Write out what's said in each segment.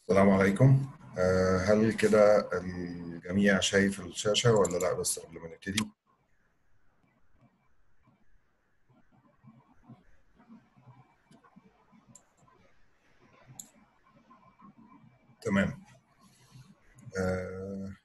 السلام عليكم آه، هل كده الجميع شايف الشاشة ولا لا بس قبل ما نبتدي تمام آه،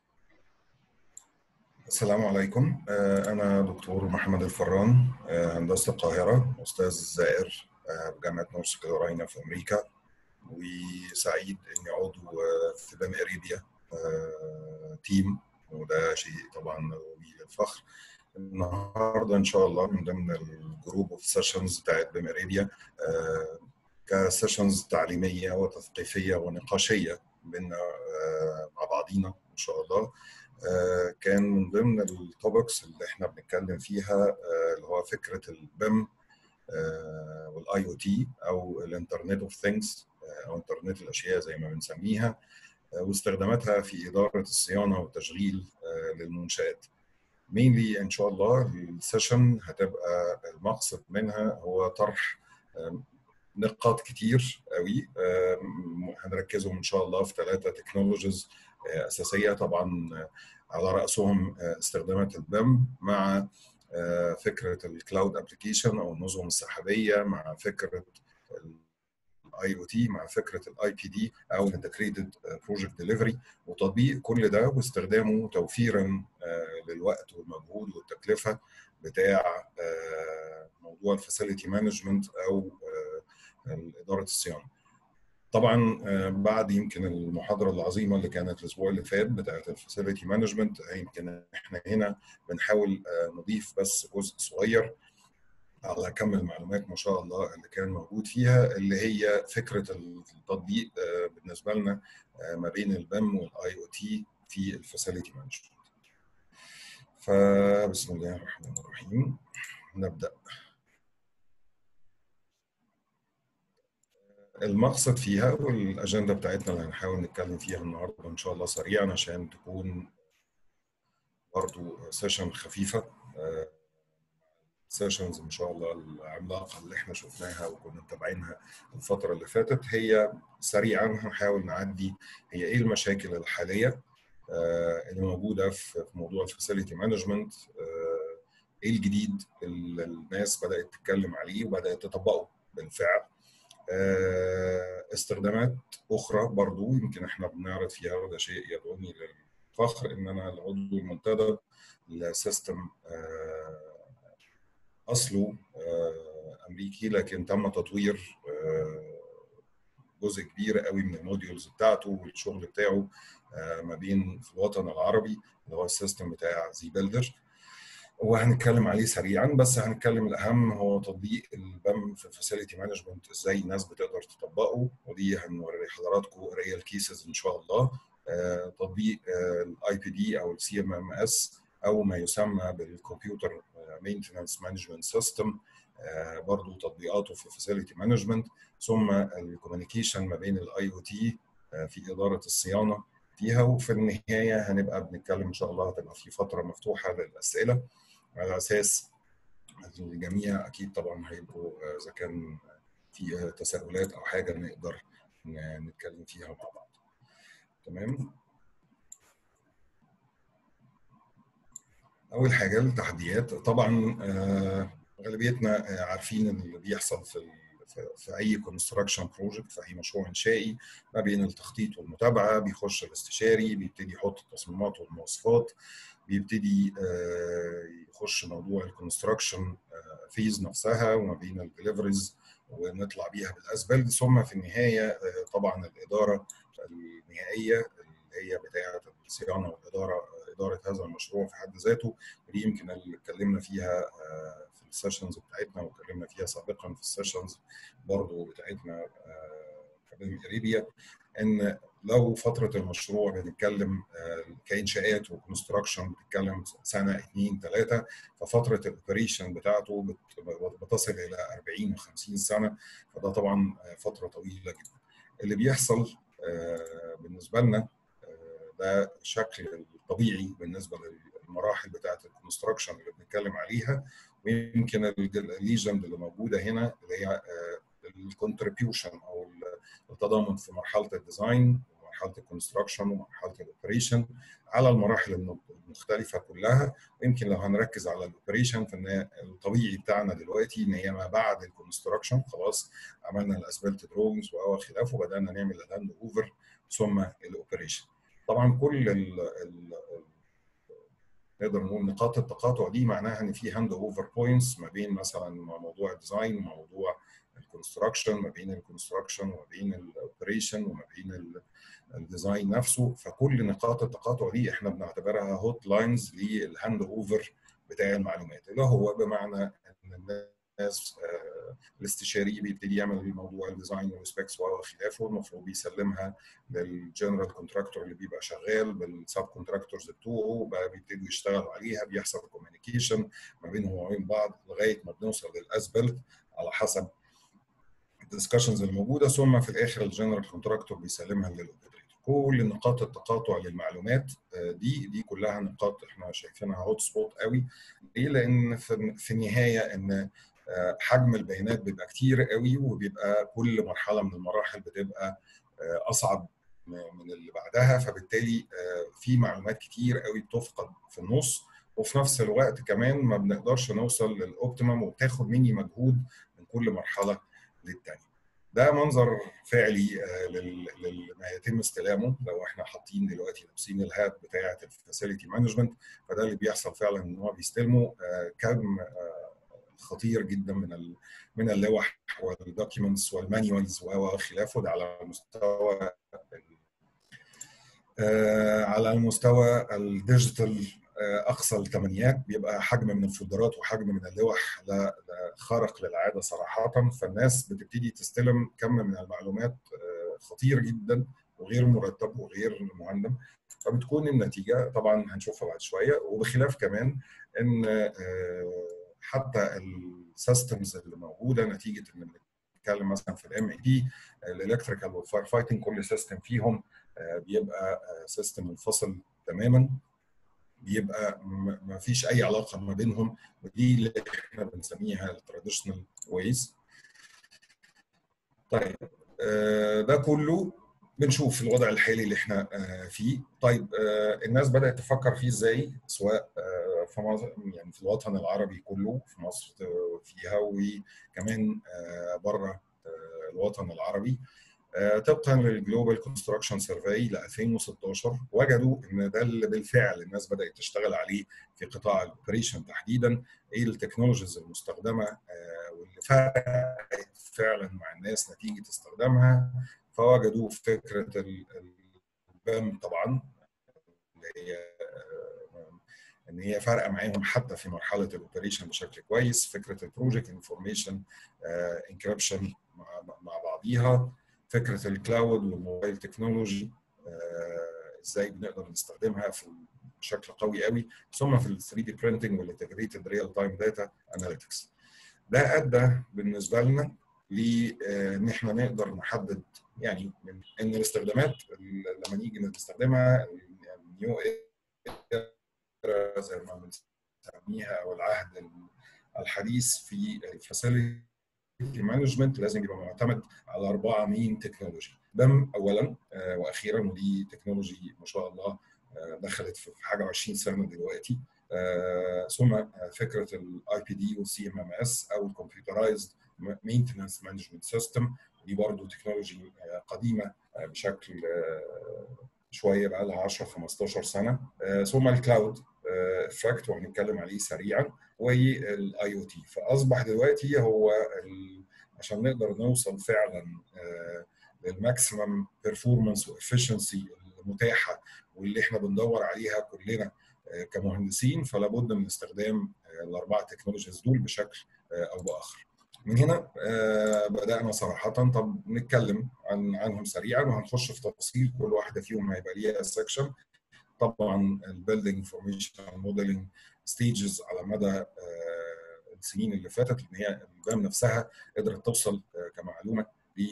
السلام عليكم آه، أنا دكتور محمد الفران آه، هندسة القاهرة أستاذ زائر آه، بجامعة نورث كارولاينا في أمريكا وسعيد إني عضو آه، في بام أريبيا آه، تيم وده شيء طبعا روي للفخر النهارده ان شاء الله من ضمن الجروب اوف سيشنز بتاعت بام اريبيا آه، كسيشنز تعليميه وتثقيفيه ونقاشيه بينا آه، مع بعضينا ان شاء الله آه، كان من ضمن التوبكس اللي احنا بنتكلم فيها آه، اللي هو فكره البيم والاي او تي او الانترنت اوف ثينجز او انترنت الاشياء زي ما بنسميها آه، واستخداماتها في اداره الصيانه والتشغيل آه، للمنشات. مينلي ان شاء الله السيشن هتبقى المقصد منها هو طرح آم، نقاط كتير قوي آم، هنركزهم ان شاء الله في ثلاثه تكنولوجيز اساسيه طبعا آه، على راسهم آه، استخدامات البيم مع آه، فكره الكلاود ابلكيشن او النظم السحابيه مع فكره الاي او تي مع فكره الاي بي دي او انتجريتد بروجكت ديليفري وتطبيق كل ده واستخدامه توفيرا آه، للوقت والمجهود والتكلفه بتاع آه، موضوع الفاسيلتي مانجمنت او آه، اداره الصيانه. طبعا آه، بعد يمكن المحاضره العظيمه اللي كانت الاسبوع اللي فات بتاعت الفاسيلتي مانجمنت يمكن احنا هنا بنحاول آه، نضيف بس جزء صغير على كم المعلومات ما شاء الله اللي كان موجود فيها اللي هي فكره التطبيق آه، بالنسبه لنا آه، ما بين البيم والاي او تي في الفاسيلتي مانجمنت. فبسم الله الرحمن الرحيم نبدا. المقصد فيها والاجنده بتاعتنا اللي هنحاول نتكلم فيها النهارده ان شاء الله سريعا عشان تكون برضو سيشن خفيفه سيشنز ان شاء الله العملاقه اللي احنا شفناها وكنا متابعينها الفتره اللي فاتت هي سريعا هنحاول نعدي هي ايه المشاكل الحاليه آه، اللي موجوده في في موضوع الفاسيلتي مانجمنت ايه الجديد اللي الناس بدات تتكلم عليه وبدات تطبقه بالفعل آه، استخدامات اخرى برضو يمكن احنا بنعرض فيها وده شيء يدعوني للفخر ان انا العضو المنتدب لسيستم آه، اصله آه، امريكي لكن تم تطوير آه، جزء كبير قوي من الموديولز بتاعته والشغل بتاعه آه، ما بين في الوطن العربي اللي هو السيستم بتاع زي بيلدر وهنتكلم عليه سريعا بس هنتكلم الاهم هو تطبيق البام في الفاسيلتي مانجمنت ازاي الناس بتقدر تطبقه ودي هنوري حضراتكم ريال كيسز ان شاء الله آه، تطبيق الاي بي دي او السي ام ام اس او ما يسمى بالكمبيوتر مينتنانس مانجمنت سيستم برضو تطبيقاته في فاسيلتي مانجمنت ثم الكوميونيكيشن ما بين الاي او تي في اداره الصيانه فيها وفي النهايه هنبقى بنتكلم ان شاء الله هتبقى في فتره مفتوحه للاسئله على اساس الجميع اكيد طبعا هيبقوا آه، اذا كان في آه، تساؤلات او حاجه نقدر ن- نتكلم فيها مع بعض تمام اول حاجه التحديات طبعا آه، غالبيتنا آه، عارفين إن اللي بيحصل في ال- في- في اي كونستراكشن بروجكت في اي مشروع انشائي ما بين التخطيط والمتابعه بيخش الاستشاري بيبتدي يحط التصميمات والمواصفات بيبتدي آه، يخش موضوع الكونستراكشن فيز نفسها وما بين الدليفريز ونطلع بيها بالاسبل ثم في النهايه آه، طبعا الاداره النهائيه اللي هي بتاعه الصيانه والاداره اداره هذا المشروع في حد ذاته ودي يمكن اللي اتكلمنا فيها آه، في السيشنز بتاعتنا واتكلمنا فيها سابقا في السيشنز برضه بتاعتنا آه، كبيم اريبيا ان لو فتره المشروع بنتكلم آه، كانشاءات وكونستراكشن بتتكلم سنه اثنين ثلاثه ففتره الاوبريشن بتاعته بت- بتصل الى 40 و50 سنه فده طبعا آه، فتره طويله جدا. اللي بيحصل آه، بالنسبه لنا آه، ده شكل الطبيعي بالنسبه للمراحل بتاعه الكونستراكشن اللي بنتكلم عليها ويمكن الليجند اللي موجوده هنا اللي هي الكونتريبيوشن او التضامن في مرحله الديزاين مرحله الكونستراكشن ومرحله الاوبريشن على المراحل المختلفه كلها ويمكن لو هنركز على الاوبريشن فان الطبيعي بتاعنا دلوقتي ان هي ما بعد الكونستراكشن خلاص عملنا الاسبلت دروينجز وخلافه وبدانا نعمل الهاند اوفر ثم الاوبريشن طبعا كل ال ال نقدر نقول نقاط التقاطع دي معناها ان في هاند اوفر بوينتس ما بين مثلا موضوع الديزاين وموضوع الكونستراكشن ما بين الكونستراكشن وما بين الاوبريشن وما بين الديزاين نفسه فكل نقاط التقاطع دي احنا بنعتبرها هوت لاينز للهاند اوفر بتاع المعلومات اللي هو بمعنى ان الناس الاستشاري بيبتدي يعمل موضوع الديزاين والسبيكس وخلافه المفروض بيسلمها للجنرال كونتراكتور اللي بيبقى شغال بالسب كونتراكتورز بتوعه بقى بيبتدوا يشتغلوا عليها بيحصل كوميونيكيشن ما بينهم وما بين بعض لغايه ما بنوصل للاسبلت على حسب الدسكشنز الموجوده ثم في الاخر الجنرال كونتراكتور بيسلمها للاوبريتور كل نقاط التقاطع للمعلومات دي دي كلها نقاط احنا شايفينها هوت سبوت قوي ليه؟ لان في النهايه ان حجم البيانات بيبقى كتير قوي وبيبقى كل مرحله من المراحل بتبقى اصعب من اللي بعدها فبالتالي في معلومات كتير قوي بتفقد في النص وفي نفس الوقت كمان ما بنقدرش نوصل للاوبتيمم وبتاخد مني مجهود من كل مرحله للتانيه. ده منظر فعلي لما يتم استلامه لو احنا حاطين دلوقتي لابسين الهات بتاعه الفاسيلتي مانجمنت فده اللي بيحصل فعلا ان هو بيستلموا كم خطير جدا من من اللوح والدوكيومنتس والمانيوالز وخلافه ده على المستوى على المستوى الديجيتال اقصى الثمانيات بيبقى حجم من الفولدرات وحجم من اللوح لا خارق للعاده صراحه فالناس بتبتدي تستلم كم من المعلومات خطير جدا وغير مرتب وغير مهندم فبتكون النتيجه طبعا هنشوفها بعد شويه وبخلاف كمان ان حتى السيستمز اللي موجوده نتيجه ان بنتكلم مثلا في الام اي دي الالكتريكال والفاير فايتنج كل سيستم فيهم بيبقى سيستم منفصل تماما بيبقى ما فيش اي علاقه ما بينهم ودي اللي احنا بنسميها التراديشنال ويز طيب ده كله بنشوف الوضع الحالي اللي احنا فيه طيب الناس بدات تفكر فيه ازاي سواء في مصر يعني في الوطن العربي كله في مصر فيها وكمان بره الوطن العربي طبقا للجلوبال كونستراكشن سيرفي ل 2016 وجدوا ان ده اللي بالفعل الناس بدات تشتغل عليه في قطاع الاوبريشن تحديدا ايه التكنولوجيز المستخدمه واللي فرقت فعلا مع الناس نتيجه استخدامها فوجدوا فكره البام طبعا اللي هي ان هي فارقه معاهم حتى في مرحله الاوبريشن بشكل كويس فكره البروجكت انفورميشن انكربشن مع بعضيها فكره الكلاود والموبايل تكنولوجي ازاي بنقدر نستخدمها في بشكل قوي قوي ثم في ال 3 دي برينتنج والانتجريتد ريال تايم داتا اناليتكس ده ادى بالنسبه لنا لان احنا نقدر نحدد يعني ان الاستخدامات لما نيجي نستخدمها النيو زي ما بنسميها او العهد الحديث في الفاسيلتي مانجمنت لازم يبقى معتمد على اربعه مين تكنولوجي بم اولا واخيرا ودي تكنولوجي ما شاء الله دخلت في حاجه 20 سنه دلوقتي ثم فكره الاي بي دي والسي ام ام اس او الكمبيوترايزد مينتنس مانجمنت سيستم دي برضه تكنولوجي قديمه بشكل شويه بقى لها 10 15 سنه ثم الكلاود افكت وهنتكلم عليه سريعا والاي او تي فاصبح دلوقتي هو عشان نقدر نوصل فعلا للماكسيمم بيرفورمانس وافشنسي المتاحه واللي احنا بندور عليها كلنا كمهندسين فلا بد من استخدام الاربعه تكنولوجيز دول بشكل او باخر. من هنا بدانا صراحه طب نتكلم عن عنهم سريعا وهنخش في تفاصيل كل واحده فيهم هيبقى ليها سكشن طبعا البيلدينج انفورميشن موديلنج ستيجز على مدى السنين اللي فاتت لان هي البام نفسها قدرت توصل كمعلومه ل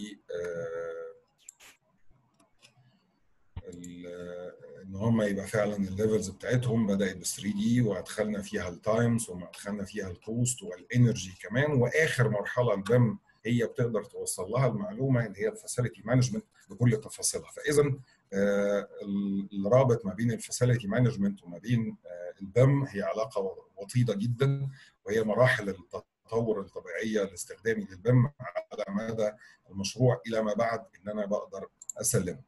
ان هم يبقى فعلا الليفلز بتاعتهم بدات ب 3 دي وادخلنا فيها التايمز ثم ادخلنا فيها الكوست والانرجي كمان واخر مرحله البام هي بتقدر توصل لها المعلومه اللي هي الفاسيلتي مانجمنت بكل تفاصيلها فاذا الرابط ما بين الفاسيلتي مانجمنت وما بين البم هي علاقه وطيده جدا وهي مراحل التطور الطبيعيه لاستخدامي للبم على مدى المشروع الى ما بعد ان انا بقدر اسلمه.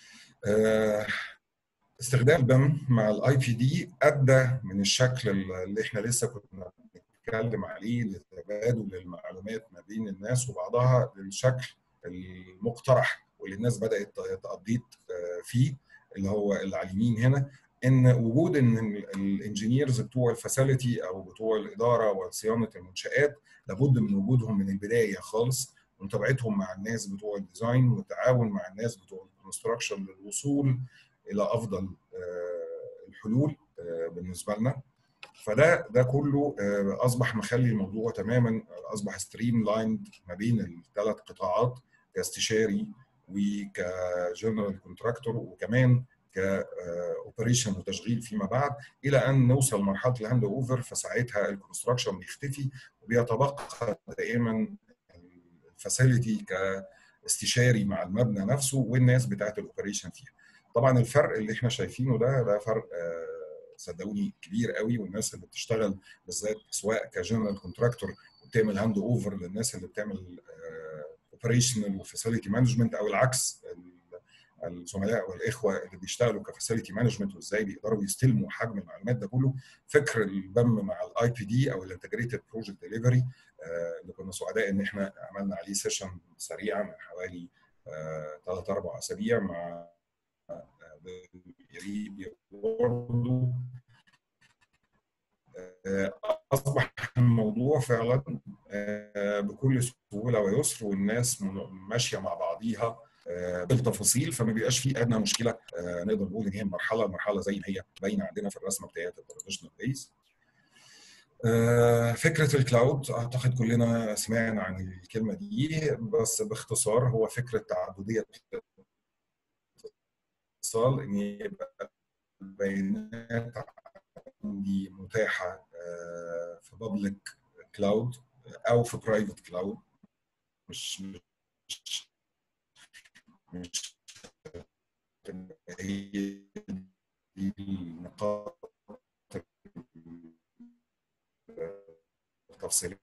استخدام البم مع الاي بي دي ادى من الشكل اللي احنا لسه كنا بنتكلم عليه لتبادل المعلومات ما بين الناس وبعضها للشكل المقترح واللي الناس بدات تقضيت فيه اللي هو اللي على اليمين هنا ان وجود ان الانجينيرز بتوع الفاسيلتي او بتوع الاداره وصيانه المنشات لابد من وجودهم من البدايه خالص ومتابعتهم مع الناس بتوع الديزاين والتعاون مع الناس بتوع الكونستراكشن للوصول الى افضل الحلول بالنسبه لنا فده ده كله اصبح مخلي الموضوع تماما اصبح ستريم لايند ما بين الثلاث قطاعات كاستشاري وكجنرال كونتراكتور وكمان كاوبريشن وتشغيل فيما بعد الى ان نوصل لمرحله الهاند اوفر فساعتها الكونستراكشن بيختفي وبيتبقى دائما الفاسيلتي كاستشاري مع المبنى نفسه والناس بتاعت الاوبريشن فيها. طبعا الفرق اللي احنا شايفينه ده ده فرق صدقوني كبير قوي والناس اللي بتشتغل بالذات سواء كجنرال كونتراكتور وبتعمل هاند اوفر للناس اللي بتعمل اوبريشنال وفاسيلتي مانجمنت او العكس الزملاء والاخوه اللي بيشتغلوا كفاسيلتي مانجمنت وازاي بيقدروا يستلموا حجم المعلومات ده كله فكر البم مع الاي بي دي او الانتجريتد بروجكت ديليفري اللي كنا سعداء ان احنا عملنا عليه سيشن سريعه من حوالي ثلاث اربع اسابيع مع برضه اصبح الموضوع فعلا بكل سهوله ويسر والناس ماشيه مع بعضيها بالتفاصيل فما بيبقاش في ادنى مشكله نقدر نقول ان هي مرحله مرحله زي ما هي باينه عندنا في الرسمه بتاعت التراديشنال دايز فكره الكلاود اعتقد كلنا سمعنا عن الكلمه دي بس باختصار هو فكره تعدديه الاتصال ان يبقى البيانات عندي متاحه في بابليك كلاود او في برايفت كلاود مش مش مش هي دي النقاط التفصيليه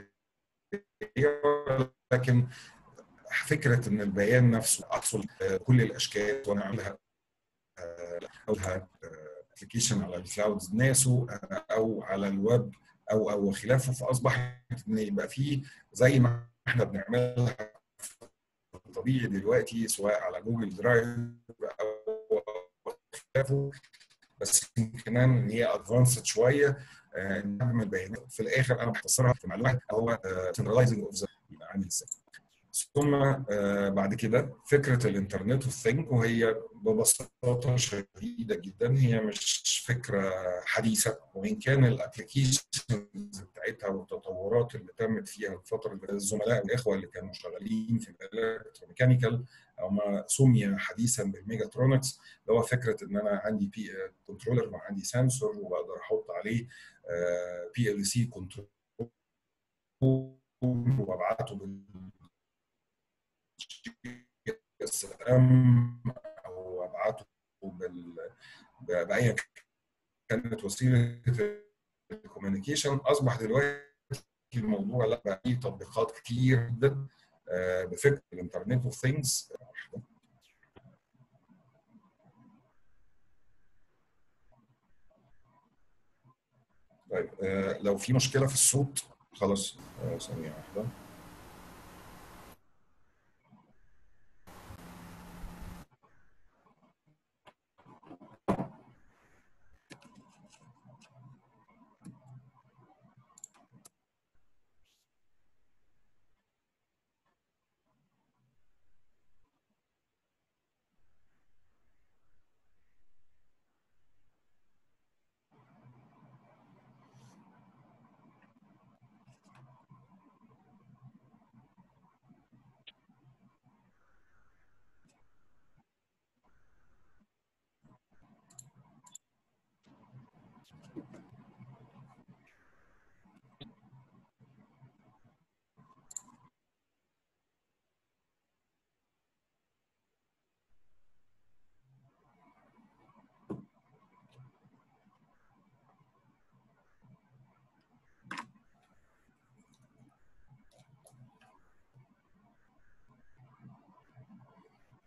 لكن فكره ان البيان نفسه احصل كل الاشكال وانا اعملها اعملها ابلكيشن على الكلاود ناسه او على الويب او او خلافه فاصبح ان يبقى فيه زي ما احنا بنعملها طبيعي دلوقتي سواء على جوجل درايف او خلافه بس كمان ان هي ادفانسد شويه نعمل بيانات في الاخر انا بختصرها في معلومات هو سنترلايزنج اوف ذا يبقى عامل ازاي ثم بعد كده فكره الانترنت اوف ثينج وهي ببساطه شديده جدا هي مش فكره حديثه وان كان الابلكيشنز بتاعتها والتطورات اللي تمت فيها الفتره الزملاء والاخوه اللي كانوا شغالين في الالكتروميكانيكال او ما سمي حديثا بالميجاترونكس اللي هو فكره ان انا عندي بي كنترولر وعندي سنسور وبقدر احط عليه بي ال سي كنترول وابعته بال اس ام او ابعته بال باي كانت وسيله الكوميونيكيشن اصبح دلوقتي الموضوع لا بقى فيه تطبيقات كتير جدا بفكر الانترنت اوف ثينجز طيب لو في مشكله في الصوت خلاص ثانيه واحده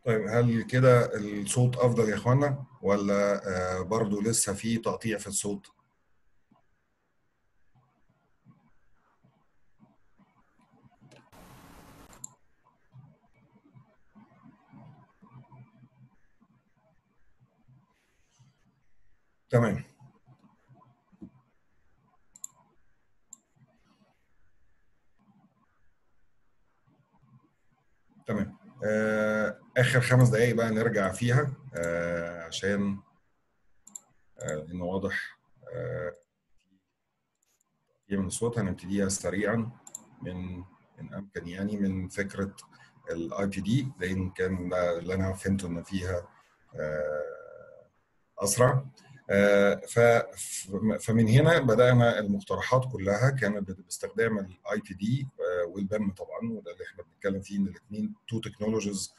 طيب هل كده الصوت افضل يا اخوانا ولا آه، برضو لسه في تقطيع في الصوت تمام تمام آه، اخر خمس دقائق بقى نرجع فيها آه، عشان آه، لانه واضح آه، في من الصوت هنبتديها سريعا من ان امكن يعني من فكره الاي بي دي لان كان ده اللي انا فهمته ان فيها آه، اسرع آه، ف- فمن هنا بدانا المقترحات كلها كانت باستخدام الاي بي دي والبام طبعا وده اللي احنا بنتكلم فيه ان الاثنين تو تكنولوجيز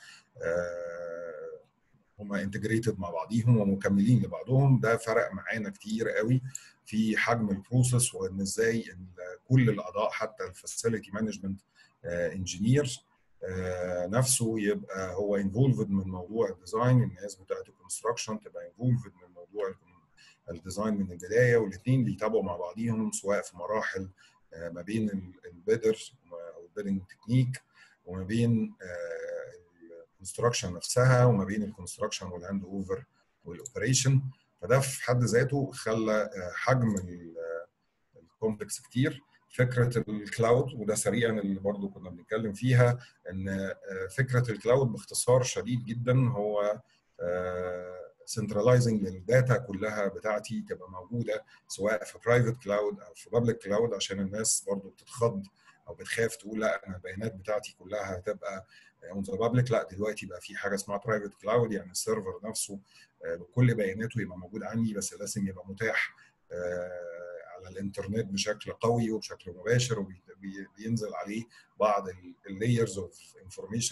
هما انتجريتد مع بعضيهم ومكملين لبعضهم ده فرق معانا كتير قوي في حجم البروسيس وان ازاي ان كل الاعضاء حتى الفاسيلتي مانجمنت انجينير نفسه يبقى هو انفولفد من موضوع الديزاين الناس بتاعت الكونستراكشن تبقى انفولفد من موضوع الديزاين من البدايه والاثنين بيتابعوا مع بعضيهم سواء في مراحل آه، ما بين البيدر او البيدنج تكنيك وما بين الكونستراكشن نفسها وما بين الكونستراكشن والهاند اوفر والاوبريشن فده في حد ذاته خلى آه، حجم الكومبلكس كتير فكره الكلاود وده سريعا اللي برضو كنا بنتكلم فيها ان آه، فكره الكلاود باختصار شديد جدا هو سنترلايزنج للداتا كلها بتاعتي تبقى موجوده سواء في برايفت كلاود او في بابليك كلاود عشان الناس برضو بتتخض او بتخاف تقول لا انا البيانات بتاعتي كلها هتبقى اون ذا بابليك لا دلوقتي بقى في حاجه اسمها برايفت كلاود يعني السيرفر نفسه آه، بكل بياناته يبقى موجود عندي بس لازم يبقى متاح آه، على الانترنت بشكل قوي وبشكل مباشر وبينزل عليه بعض اللايرز اوف انفورميشن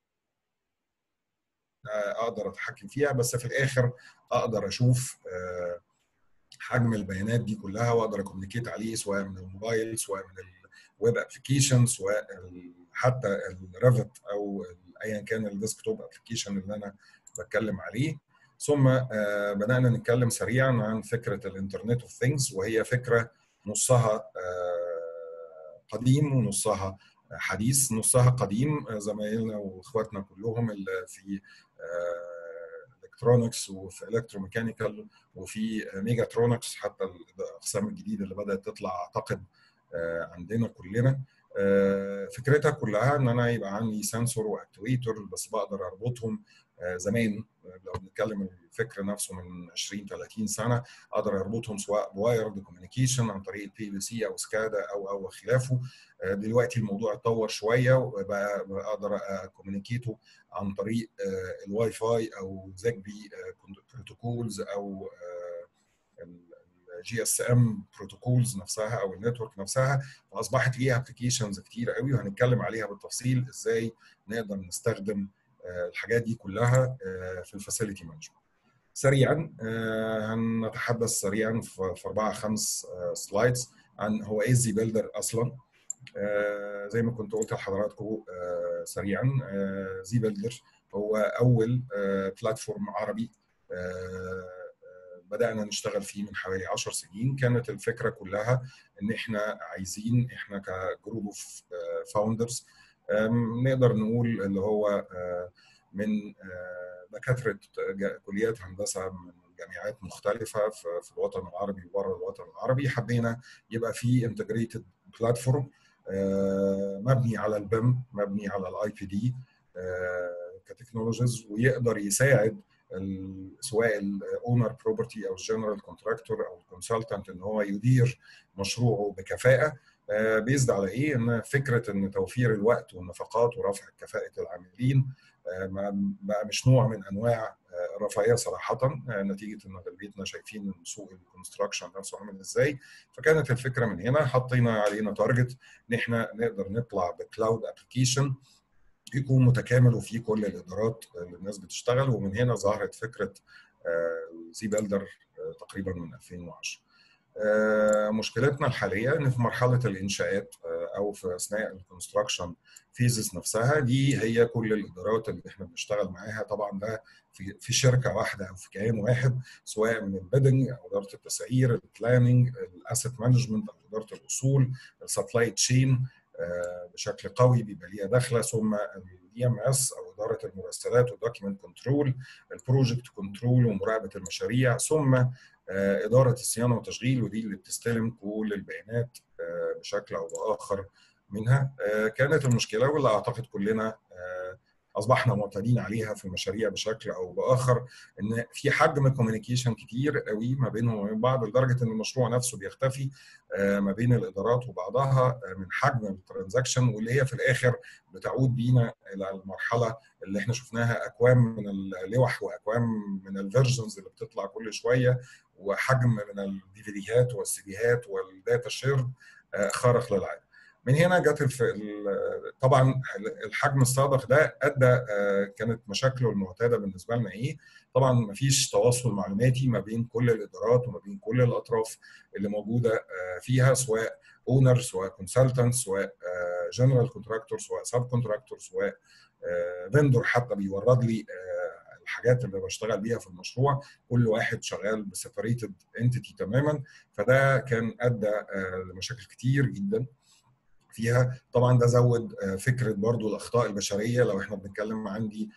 اقدر اتحكم فيها بس في الاخر اقدر اشوف آه، حجم البيانات دي كلها واقدر اكومينيكيت عليه سواء من الموبايل سواء من الويب ابلكيشن سواء ال- حتى الريفت او ال- ايا كان الديسكتوب ابلكيشن اللي انا بتكلم عليه ثم آه، بدانا نتكلم سريعا عن فكره الانترنت اوف ثينجز وهي فكره نصها آه، قديم ونصها حديث نصها قديم آه، زمايلنا واخواتنا كلهم اللي في الكترونكس وفي الكتروميكانيكال وفي ميجاترونكس حتى الاقسام الجديده اللي بدات تطلع اعتقد آه، عندنا كلنا آه، فكرتها كلها ان انا يبقى عندي سنسور واكتويتور بس بقدر اربطهم آه، زمان لو بنتكلم الفكر نفسه من 20 30 سنه اقدر اربطهم سواء بوايرد كوميونيكيشن عن طريق البي بي سي او سكادا او او خلافه آه، دلوقتي الموضوع اتطور شويه وبقى بقدر اكوميونيكيته عن طريق آه، الواي فاي او زاكبي بروتوكولز او الجي اس ام بروتوكولز نفسها او النتورك نفسها واصبحت ليها ابلكيشنز كتير قوي وهنتكلم عليها بالتفصيل ازاي نقدر نستخدم آه، الحاجات دي كلها آه، في الفاسيلتي مانجمنت سريعا آه، هنتحدث سريعا في في اربعه خمس سلايدز عن هو ايه الزي بيلدر اصلا آه، زي ما كنت قلت لحضراتكم آه، سريعا آه، زي بيلدر هو اول آه، بلاتفورم عربي آه، آه، بدانا نشتغل فيه من حوالي 10 سنين كانت الفكره كلها ان احنا عايزين احنا كجروب اوف فاوندرز نقدر نقول اللي هو آه، من آه، دكاتره جا- كليات هندسه من جامعات مختلفه في في الوطن العربي وبره الوطن العربي حبينا يبقى في انتجريتد بلاتفورم مبني على البيم مبني على الاي بي دي كتكنولوجيز ويقدر يساعد ال- سواء الاونر بروبرتي او الجنرال كونتراكتور او الكونسلتنت ان هو يدير مشروعه بكفاءه آه، بيزد على ايه؟ ان فكره ان توفير الوقت والنفقات ورفع كفاءه العاملين آه، ما- بقى مش نوع من انواع آه، الرفاهيه صراحه آه، نتيجه ان اغلبيتنا شايفين إن سوق الكونستراكشن نفسه عامل ازاي فكانت الفكره من هنا حطينا علينا تارجت ان احنا نقدر نطلع بكلاود ابلكيشن يكون متكامل وفيه كل الادارات اللي الناس بتشتغل ومن هنا ظهرت فكره زي بيلدر تقريبا من 2010 آه، مشكلتنا الحاليه ان في مرحله الانشاءات آه، او في اثناء الكونستراكشن فيزز نفسها دي هي كل الادارات اللي احنا بنشتغل معاها طبعا ده في في شركه واحده او في كيان واحد سواء من البيدنج او اداره التسعير البلاننج الاسيت مانجمنت او اداره الاصول السبلاي تشين بشكل قوي بيبقى ليها داخله ثم الاي ام اس او اداره المراسلات والدوكيمنت كنترول البروجكت كنترول ومراقبه المشاريع ثم اداره الصيانه والتشغيل ودي اللي بتستلم كل البيانات بشكل او باخر منها كانت المشكله واللي اعتقد كلنا اصبحنا معتادين عليها في المشاريع بشكل او باخر ان في حجم كوميونيكيشن كتير قوي ما بينهم وبين بعض لدرجه ان المشروع نفسه بيختفي ما بين الادارات وبعضها من حجم الترانزاكشن واللي هي في الاخر بتعود بينا الى المرحله اللي احنا شفناها اكوام من اللوح واكوام من الفيرجنز اللي بتطلع كل شويه وحجم من الدي في ديهات والسيديهات والداتا شير خارق للعاده. من هنا جت الف... طبعا الحجم السابق ده ادى كانت مشاكله المعتاده بالنسبه لنا ايه؟ طبعا ما فيش تواصل معلوماتي ما بين كل الادارات وما بين كل الاطراف اللي موجوده فيها سواء اونر سواء كونسلتنت سواء جنرال كونتراكتور سواء سب كونتراكتور سواء فيندور حتى بيورد لي الحاجات اللي بشتغل بيها في المشروع كل واحد شغال بسيبريتد انتيتي تماما فده كان ادى لمشاكل كتير جدا فيها طبعا ده زود فكره برضو الاخطاء البشريه لو احنا بنتكلم عندي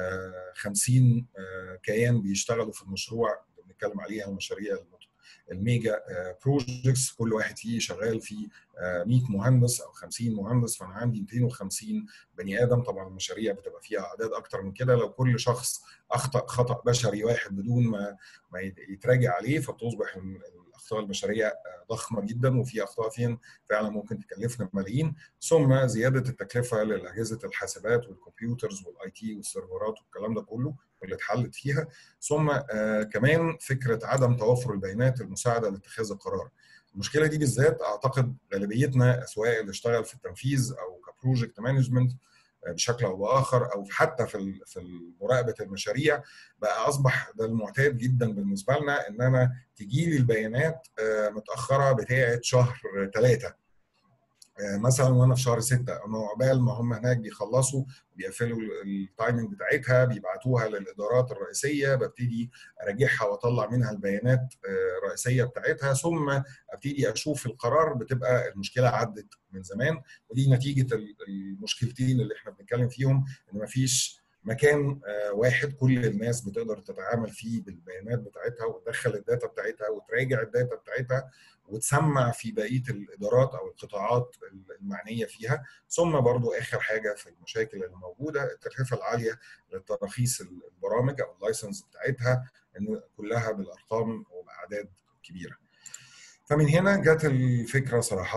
50 كيان بيشتغلوا في المشروع بنتكلم عليها المشاريع الميجا بروجكتس كل واحد فيه شغال في 100 مهندس او 50 مهندس فانا عندي 250 بني ادم طبعا المشاريع بتبقى فيها اعداد اكتر من كده لو كل شخص اخطا خطا بشري واحد بدون ما ما يتراجع عليه فتصبح الاخطاء البشريه ضخمه جدا وفي اخطاء فين فعلا ممكن تكلفنا ملايين ثم زياده التكلفه لاجهزه الحاسبات والكمبيوترز والاي تي والسيرفرات والكلام ده كله واللي اتحلت فيها ثم آه كمان فكره عدم توفر البيانات المساعده لاتخاذ القرار المشكله دي بالذات اعتقد غالبيتنا سواء اللي اشتغل في التنفيذ او كبروجكت مانجمنت بشكل او باخر او حتى في في مراقبه المشاريع بقى اصبح ده المعتاد جدا بالنسبه لنا ان انا تجي لي البيانات متاخره بتاعه شهر ثلاثه مثلا وانا في شهر ستة انا عقبال ما هم هناك بيخلصوا بيقفلوا التايمنج بتاعتها بيبعتوها للادارات الرئيسيه ببتدي اراجعها واطلع منها البيانات الرئيسيه بتاعتها ثم ابتدي اشوف القرار بتبقى المشكله عدت من زمان ودي نتيجه المشكلتين اللي احنا بنتكلم فيهم ان مفيش مكان واحد كل الناس بتقدر تتعامل فيه بالبيانات بتاعتها وتدخل الداتا بتاعتها وتراجع الداتا بتاعتها وتسمع في بقيه الادارات او القطاعات المعنيه فيها ثم برضو اخر حاجه في المشاكل اللي موجوده التكلفه العاليه للتراخيص البرامج او اللايسنس بتاعتها ان كلها بالارقام وباعداد كبيره فمن هنا جت الفكره صراحه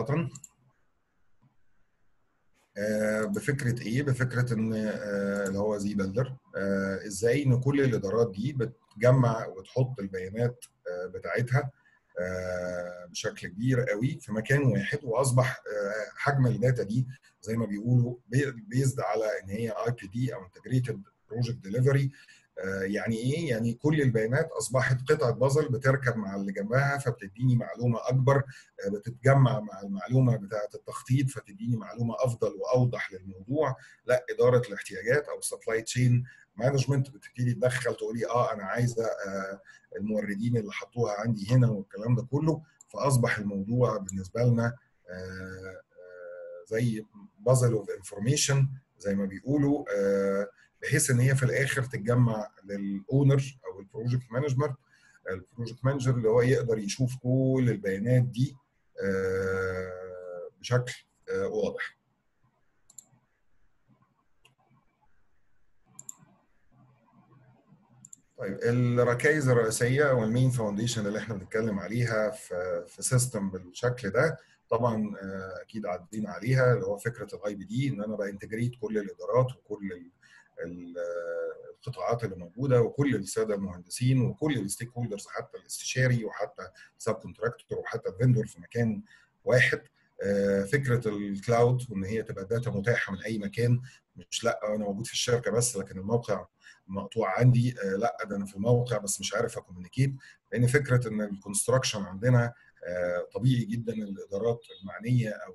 بفكره ايه؟ بفكره ان اللي هو زي بلدر ازاي ان كل الادارات دي بتجمع وتحط البيانات بتاعتها بشكل كبير قوي في مكان واحد واصبح حجم الداتا دي زي ما بيقولوا بيزد على ان هي اي بي دي او انتجريتد بروجكت ديليفري يعني ايه؟ يعني كل البيانات اصبحت قطعه بازل بتركب مع اللي جنبها فبتديني معلومه اكبر بتتجمع مع المعلومه بتاعه التخطيط فتديني معلومه افضل واوضح للموضوع، لا اداره الاحتياجات او السبلاي تشين مانجمنت بتبتدي تدخل تقولي اه انا عايزه آه الموردين اللي حطوها عندي هنا والكلام ده كله فاصبح الموضوع بالنسبه لنا آه آه زي بازل اوف انفورميشن زي ما بيقولوا بحيث ان هي في الاخر تتجمع للاونر او البروجكت مانجمنت البروجكت مانجر اللي هو يقدر يشوف كل البيانات دي بشكل واضح طيب الركائز الرئيسيه او المين فاونديشن اللي احنا بنتكلم عليها في في سيستم بالشكل ده طبعا اكيد عدينا عليها اللي هو فكره الاي بي دي ان انا بانتجريت كل الادارات وكل القطاعات اللي موجوده وكل الساده المهندسين وكل الستيك هولدرز حتى الاستشاري وحتى سب كونتراكتور وحتى الفندور في مكان واحد فكره الكلاود وان هي تبقى الداتا متاحه من اي مكان مش لا انا موجود في الشركه بس لكن الموقع مقطوع عندي لا ده انا في الموقع بس مش عارف اكومينيكيت لان فكره ان الكونستراكشن عندنا طبيعي جدا الادارات المعنيه او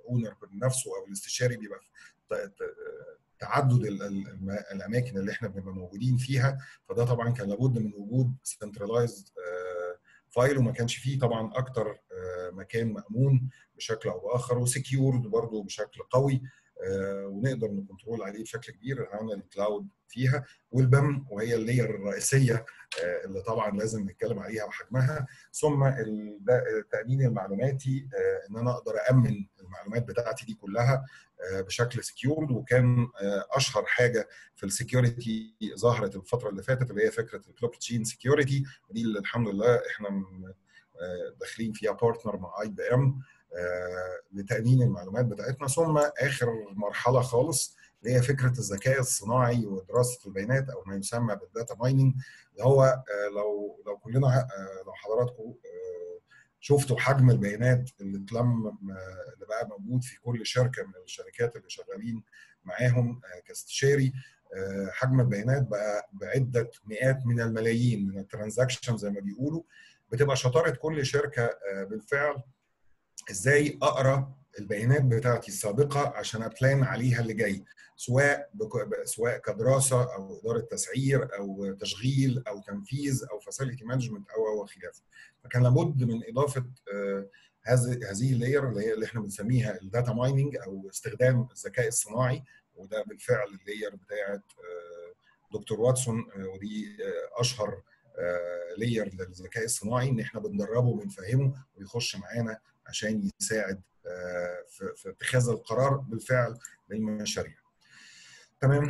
الاونر نفسه او الاستشاري بيبقى تعدد الاماكن اللي احنا بنبقى موجودين فيها فده طبعا كان لابد من وجود سنترلايزد فايل وما كانش فيه طبعا اكتر مكان مامون بشكل او باخر وسكيورد برضه بشكل قوي ونقدر نكنترول عليه بشكل كبير عن الكلاود فيها والبم وهي اللاير الرئيسيه اللي طبعا لازم نتكلم عليها وحجمها ثم التامين المعلوماتي ان انا اقدر امن المعلومات بتاعتي دي كلها بشكل سكيورد وكان اشهر حاجه في السكيورتي ظهرت الفتره اللي فاتت اللي هي فكره البلوك تشين سكيورتي ودي اللي الحمد لله احنا داخلين فيها بارتنر مع اي بي ام لتامين المعلومات بتاعتنا ثم اخر مرحله خالص اللي هي فكره الذكاء الصناعي ودراسه البيانات او ما يسمى بالداتا مايننج اللي هو لو لو كلنا لو حضراتكم شفتوا حجم البيانات اللي اتلم اللي بقى موجود في كل شركه من الشركات اللي شغالين معاهم كاستشاري حجم البيانات بقى بعده مئات من الملايين من الترانزاكشن زي ما بيقولوا بتبقى شطاره كل شركه بالفعل ازاي اقرا البيانات بتاعتي السابقه عشان ابلان عليها اللي جاي سواء بك... سواء كدراسه او اداره تسعير او تشغيل او تنفيذ او فاسيلتي مانجمنت او او خلافه فكان لابد من اضافه هذه هذه اللاير اللي هي اللي احنا بنسميها الداتا مايننج او استخدام الذكاء الصناعي وده بالفعل اللاير بتاعت دكتور واتسون ودي اشهر لاير للذكاء الصناعي ان احنا بندربه وبنفهمه ويخش معانا عشان يساعد في اتخاذ القرار بالفعل للمشاريع. تمام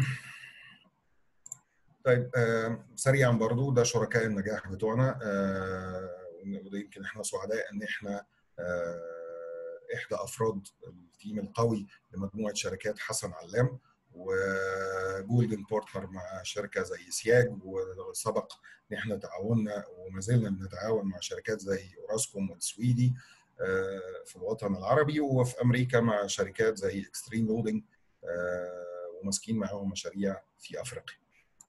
طيب سريعا برضو ده شركاء النجاح بتوعنا وده يمكن احنا سعداء ان احنا احدى افراد التيم القوي لمجموعه شركات حسن علام وجولدن بورتنر مع شركه زي سياج وسبق ان احنا تعاوننا وما زلنا بنتعاون مع شركات زي اوراسكوم والسويدي في الوطن العربي وفي امريكا مع شركات زي اكستريم لودنج وماسكين معاهم مشاريع في افريقيا.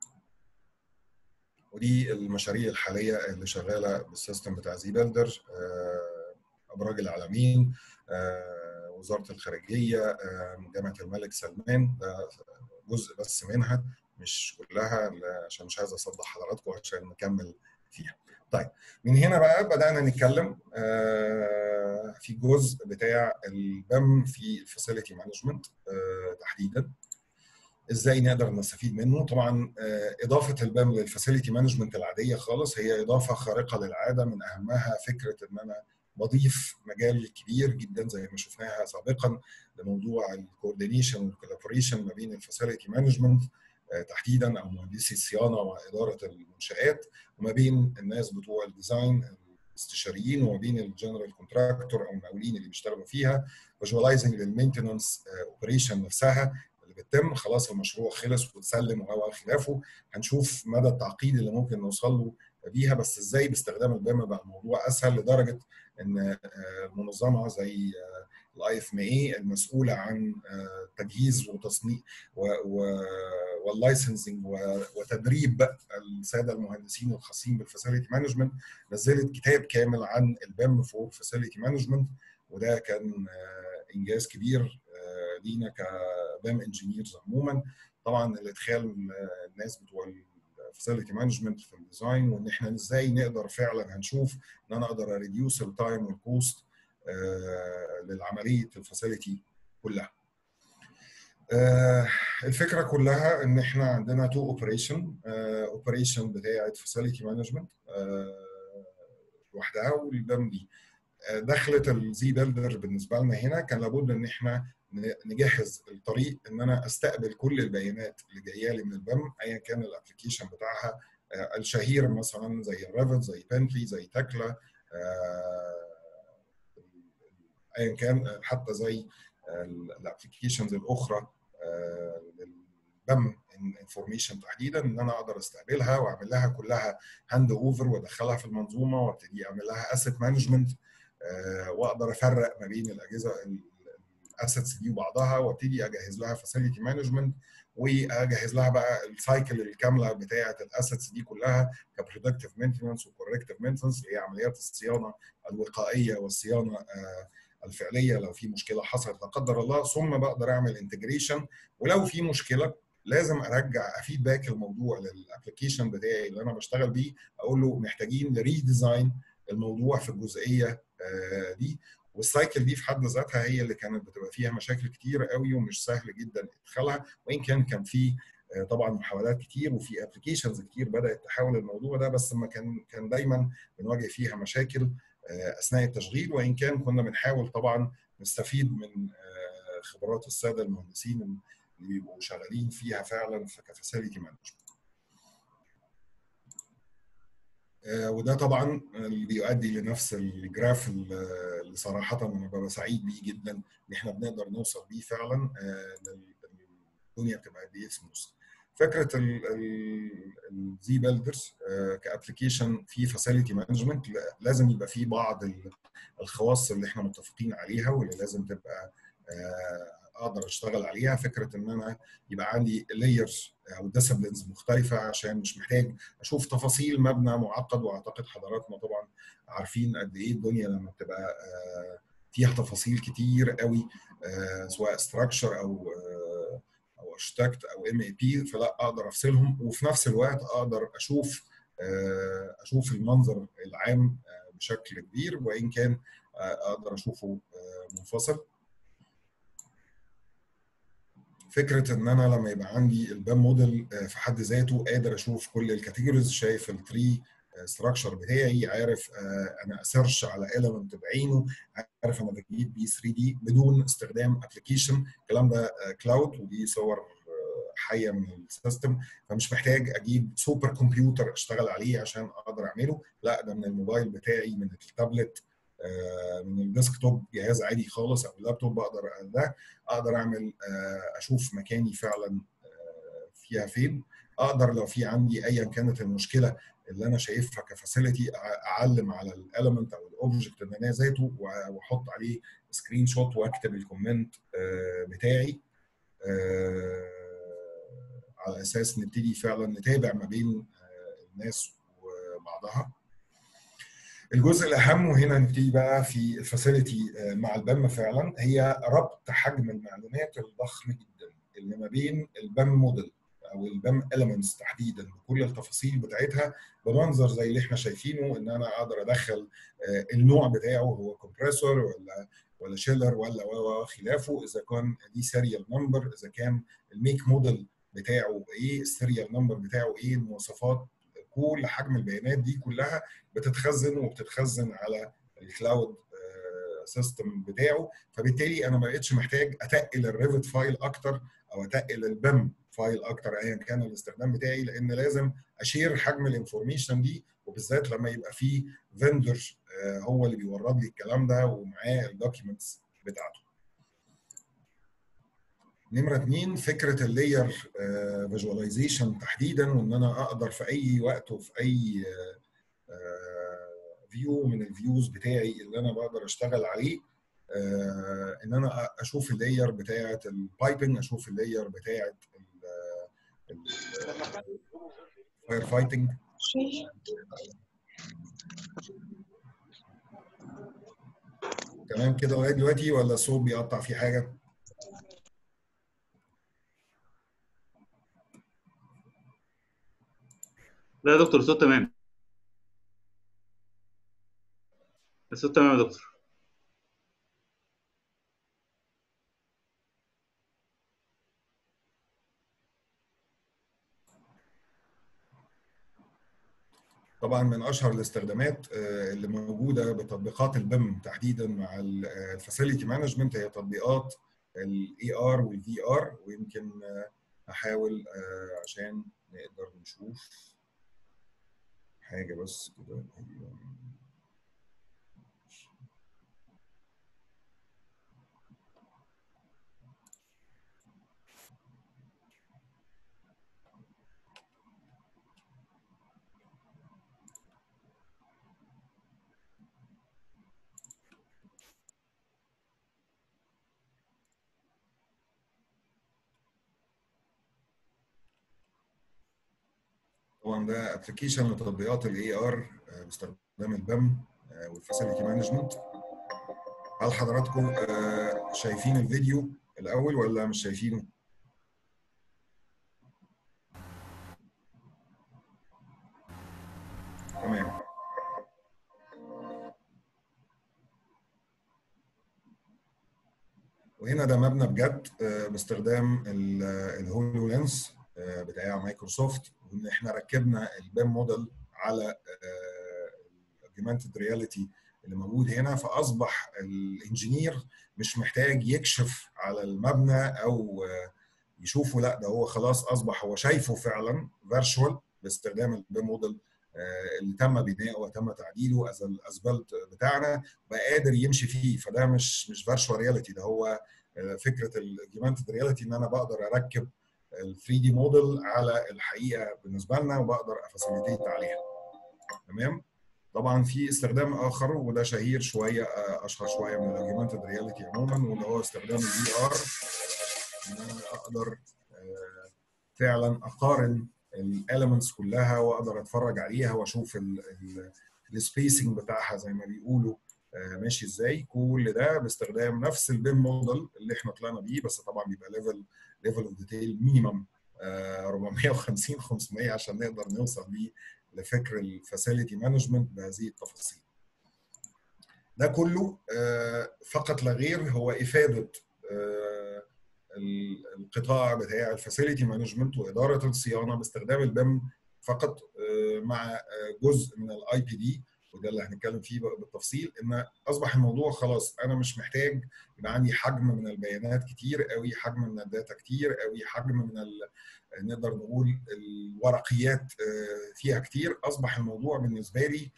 ودي المشاريع الحاليه اللي شغاله بالسيستم بتاع زي بيلدر ابراج العالمين وزاره الخارجيه جامعه الملك سلمان ده جزء بس منها مش كلها عشان مش عايز اصدق حضراتكم عشان نكمل فيها. طيب من هنا بقى بدانا نتكلم في جزء بتاع البم في الفاسيلتي مانجمنت تحديدا ازاي نقدر نستفيد منه طبعا اضافه البام للفاسيلتي مانجمنت العاديه خالص هي اضافه خارقه للعاده من اهمها فكره ان انا بضيف مجال كبير جدا زي ما شفناها سابقا لموضوع الكوردينيشن والكولابوريشن ما بين الفاسيلتي مانجمنت تحديدا او مهندسي الصيانه واداره المنشات وما بين الناس بتوع الديزاين الاستشاريين وما بين الجنرال كونتراكتور او المقاولين اللي بيشتغلوا فيها فيجواليزنج للمينتنس اوبريشن نفسها اللي بتتم خلاص المشروع خلص واتسلم او خلافه هنشوف مدى التعقيد اللي ممكن نوصل له بيها بس ازاي باستخدام البيم بقى الموضوع اسهل لدرجه ان منظمه زي الاي اف ام اي المسؤوله عن تجهيز وتصنيع واللايسنسنج وتدريب الساده المهندسين الخاصين بالفاسيلتي مانجمنت نزلت كتاب كامل عن البيم فور فاسيلتي مانجمنت وده كان انجاز كبير لينا كبيم انجينيرز عموما طبعا الادخال الناس بتوع الفاسيلتي مانجمنت في الديزاين وان احنا ازاي نقدر فعلا هنشوف ان انا اقدر اريديوس التايم والكوست للعمليه الفاسيلتي كلها. الفكره كلها ان احنا عندنا تو اوبريشن اوبريشن بتاعه فاسيلتي مانجمنت لوحدها والبام دي دخلت الزي بيلدر بالنسبه لنا هنا كان لابد ان احنا نجهز الطريق ان انا استقبل كل البيانات اللي جايه لي من البام ايا كان الابلكيشن بتاعها الشهير مثلا زي الريفت زي بنتلي زي تكلا ايا كان حتى زي الابلكيشنز الاخرى للبم انفورميشن تحديدا ان انا اقدر استقبلها واعمل لها كلها هاند اوفر وادخلها في المنظومه وابتدي اعمل لها اسيت مانجمنت واقدر افرق ما بين الاجهزه الاسيتس دي وبعضها وابتدي اجهز لها فاسيلتي مانجمنت واجهز لها بقى السايكل الكامله بتاعه الاسيتس دي كلها كبرودكتيف مينتنس وكوركتيف مينتنس اللي هي عمليات الصيانه الوقائيه والصيانه الفعليه لو في مشكله حصلت لا قدر الله ثم بقدر اعمل انتجريشن ولو في مشكله لازم ارجع افيدباك الموضوع للابلكيشن بتاعي اللي انا بشتغل بيه اقول له محتاجين ريديزاين الموضوع في الجزئيه دي والسايكل دي في حد ذاتها هي اللي كانت بتبقى فيها مشاكل كتير قوي ومش سهل جدا ادخالها وان كان كان في طبعا محاولات كتير وفي ابلكيشنز كتير بدات تحاول الموضوع ده بس ما كان كان دايما بنواجه فيها مشاكل اثناء التشغيل وان كان كنا بنحاول طبعا نستفيد من خبرات الساده المهندسين اللي بيبقوا شغالين فيها فعلا في كفاسيلتي مانجمنت. وده طبعا اللي بيؤدي لنفس الجراف اللي صراحه انا ببقى سعيد بيه جدا ان احنا بنقدر نوصل بيه فعلا الدنيا بتبقى قد ايه سموث. فكره الزي بيلدرز كابلكيشن في فاسيلتي مانجمنت لازم يبقى في بعض الخواص اللي احنا متفقين عليها واللي لازم تبقى اقدر اشتغل عليها فكره ان انا يبقى عندي لايرز او ديسبلينز مختلفه عشان مش محتاج اشوف تفاصيل مبنى معقد واعتقد حضراتنا طبعا عارفين قد ايه الدنيا لما بتبقى فيها تفاصيل كتير قوي سواء ستراكشر او او اركتكت او ام اي بي فلا اقدر افصلهم وفي نفس الوقت اقدر اشوف اشوف المنظر العام بشكل كبير وان كان اقدر اشوفه منفصل فكره ان انا لما يبقى عندي البام موديل في حد ذاته قادر اشوف كل الكاتيجوريز شايف التري ستراكشر بتاعي عارف انا اسيرش على element بعينه عارف انا بجيب بيه 3 دي بدون استخدام ابلكيشن الكلام ده كلاود ودي صور حيه من السيستم فمش محتاج اجيب سوبر كمبيوتر اشتغل عليه عشان اقدر اعمله لا ده من الموبايل بتاعي من التابلت من الديسكتوب جهاز عادي خالص او اللابتوب اقدر ده اقدر اعمل اشوف مكاني فعلا فيها فين اقدر لو في عندي ايا كانت المشكله اللي انا شايفها كفاسيلتي اعلم على الاليمنت او الاوبجكت اللي انا ذاته واحط عليه سكرين شوت واكتب الكومنت بتاعي على اساس نبتدي فعلا نتابع ما بين الناس وبعضها الجزء الاهم وهنا نبتدي بقى في الفاسيلتي مع البام فعلا هي ربط حجم المعلومات الضخم جدا اللي ما بين البام موديل او البام اليمنتس تحديدا بكل التفاصيل بتاعتها بمنظر زي اللي احنا شايفينه ان انا اقدر ادخل النوع بتاعه هو كومبريسور ولا ولا شيلر ولا وخلافه اذا كان دي سيريال نمبر اذا كان الميك موديل بتاعه ايه السيريال نمبر بتاعه ايه المواصفات كل حجم البيانات دي كلها بتتخزن وبتتخزن على الكلاود سيستم بتاعه فبالتالي انا ما بقتش محتاج اتقل الريفت فايل اكتر او اتقل البم فايل اكتر ايا كان الاستخدام بتاعي لان لازم اشير حجم الانفورميشن دي وبالذات لما يبقى في فيندور هو اللي بيورد لي الكلام ده ومعاه الدوكيومنتس بتاعته. نمرة اتنين فكرة اللاير فيجواليزيشن تحديدا وان انا اقدر في اي وقت وفي اي فيو من الفيوز بتاعي اللي انا بقدر اشتغل عليه ان انا اشوف اللاير بتاعه البايبنج اشوف اللاير بتاعه الفاير فايتنج تمام كده لغايه دلوقتي ولا الصوت بيقطع في حاجه؟ لا يا دكتور الصوت تمام الصوت تمام يا دكتور طبعا من اشهر الاستخدامات اللي موجوده بتطبيقات البيم تحديدا مع الفاسيلتي مانجمنت هي تطبيقات الاي ار والفي ار ويمكن احاول عشان نقدر نشوف حاجه بس كده طبعا ده ابلكيشن لتطبيقات الاي ار باستخدام البام والفاسيلتي مانجمنت هل حضراتكم آه، شايفين الفيديو الاول ولا مش شايفينه تمام وهنا ده مبنى بجد آه، باستخدام ال- الهولو لينس آه، بتاع مايكروسوفت وان احنا ركبنا البيم موديل على الاجمانتد رياليتي اللي موجود هنا فاصبح الانجينير مش محتاج يكشف على المبنى او آه، يشوفه لا ده هو خلاص اصبح هو شايفه فعلا فيرتشوال باستخدام البيم موديل آه، اللي تم بناؤه وتم تعديله از الاسفلت بتاعنا بقى قادر يمشي فيه فده مش مش فيرتشوال رياليتي ده هو آه، فكره الاجمانتد رياليتي ان انا بقدر اركب ال 3 دي موديل على الحقيقه بالنسبه لنا وبقدر افاسيليتيت عليها تمام طبعا في استخدام اخر وده شهير شويه آه، اشهر شويه من الاجمانتد رياليتي عموما واللي هو استخدام الفي ار ان انا اقدر آه، فعلا اقارن الاليمنتس كلها واقدر اتفرج عليها واشوف السبيسنج بتاعها زي ما بيقولوا آه، ماشي ازاي كل ده باستخدام نفس البيم موديل اللي احنا طلعنا بيه بس طبعا بيبقى ليفل ليفل اوف ديتيل مينيمم 450 500 عشان نقدر نوصل بيه لفكر الفاسيلتي مانجمنت بهذه التفاصيل. ده كله آه، فقط لا غير هو افاده آه، ال- القطاع بتاع الفاسيلتي مانجمنت واداره الصيانه باستخدام البيم فقط آه، مع آه، جزء من الاي بي دي وده اللي هنتكلم فيه بقى بالتفصيل ان اصبح الموضوع خلاص انا مش محتاج يبقى عندي حجم من البيانات كتير قوي حجم من الداتا كتير قوي حجم من ال... نقدر نقول الورقيات آه، فيها كتير اصبح الموضوع بالنسبه لي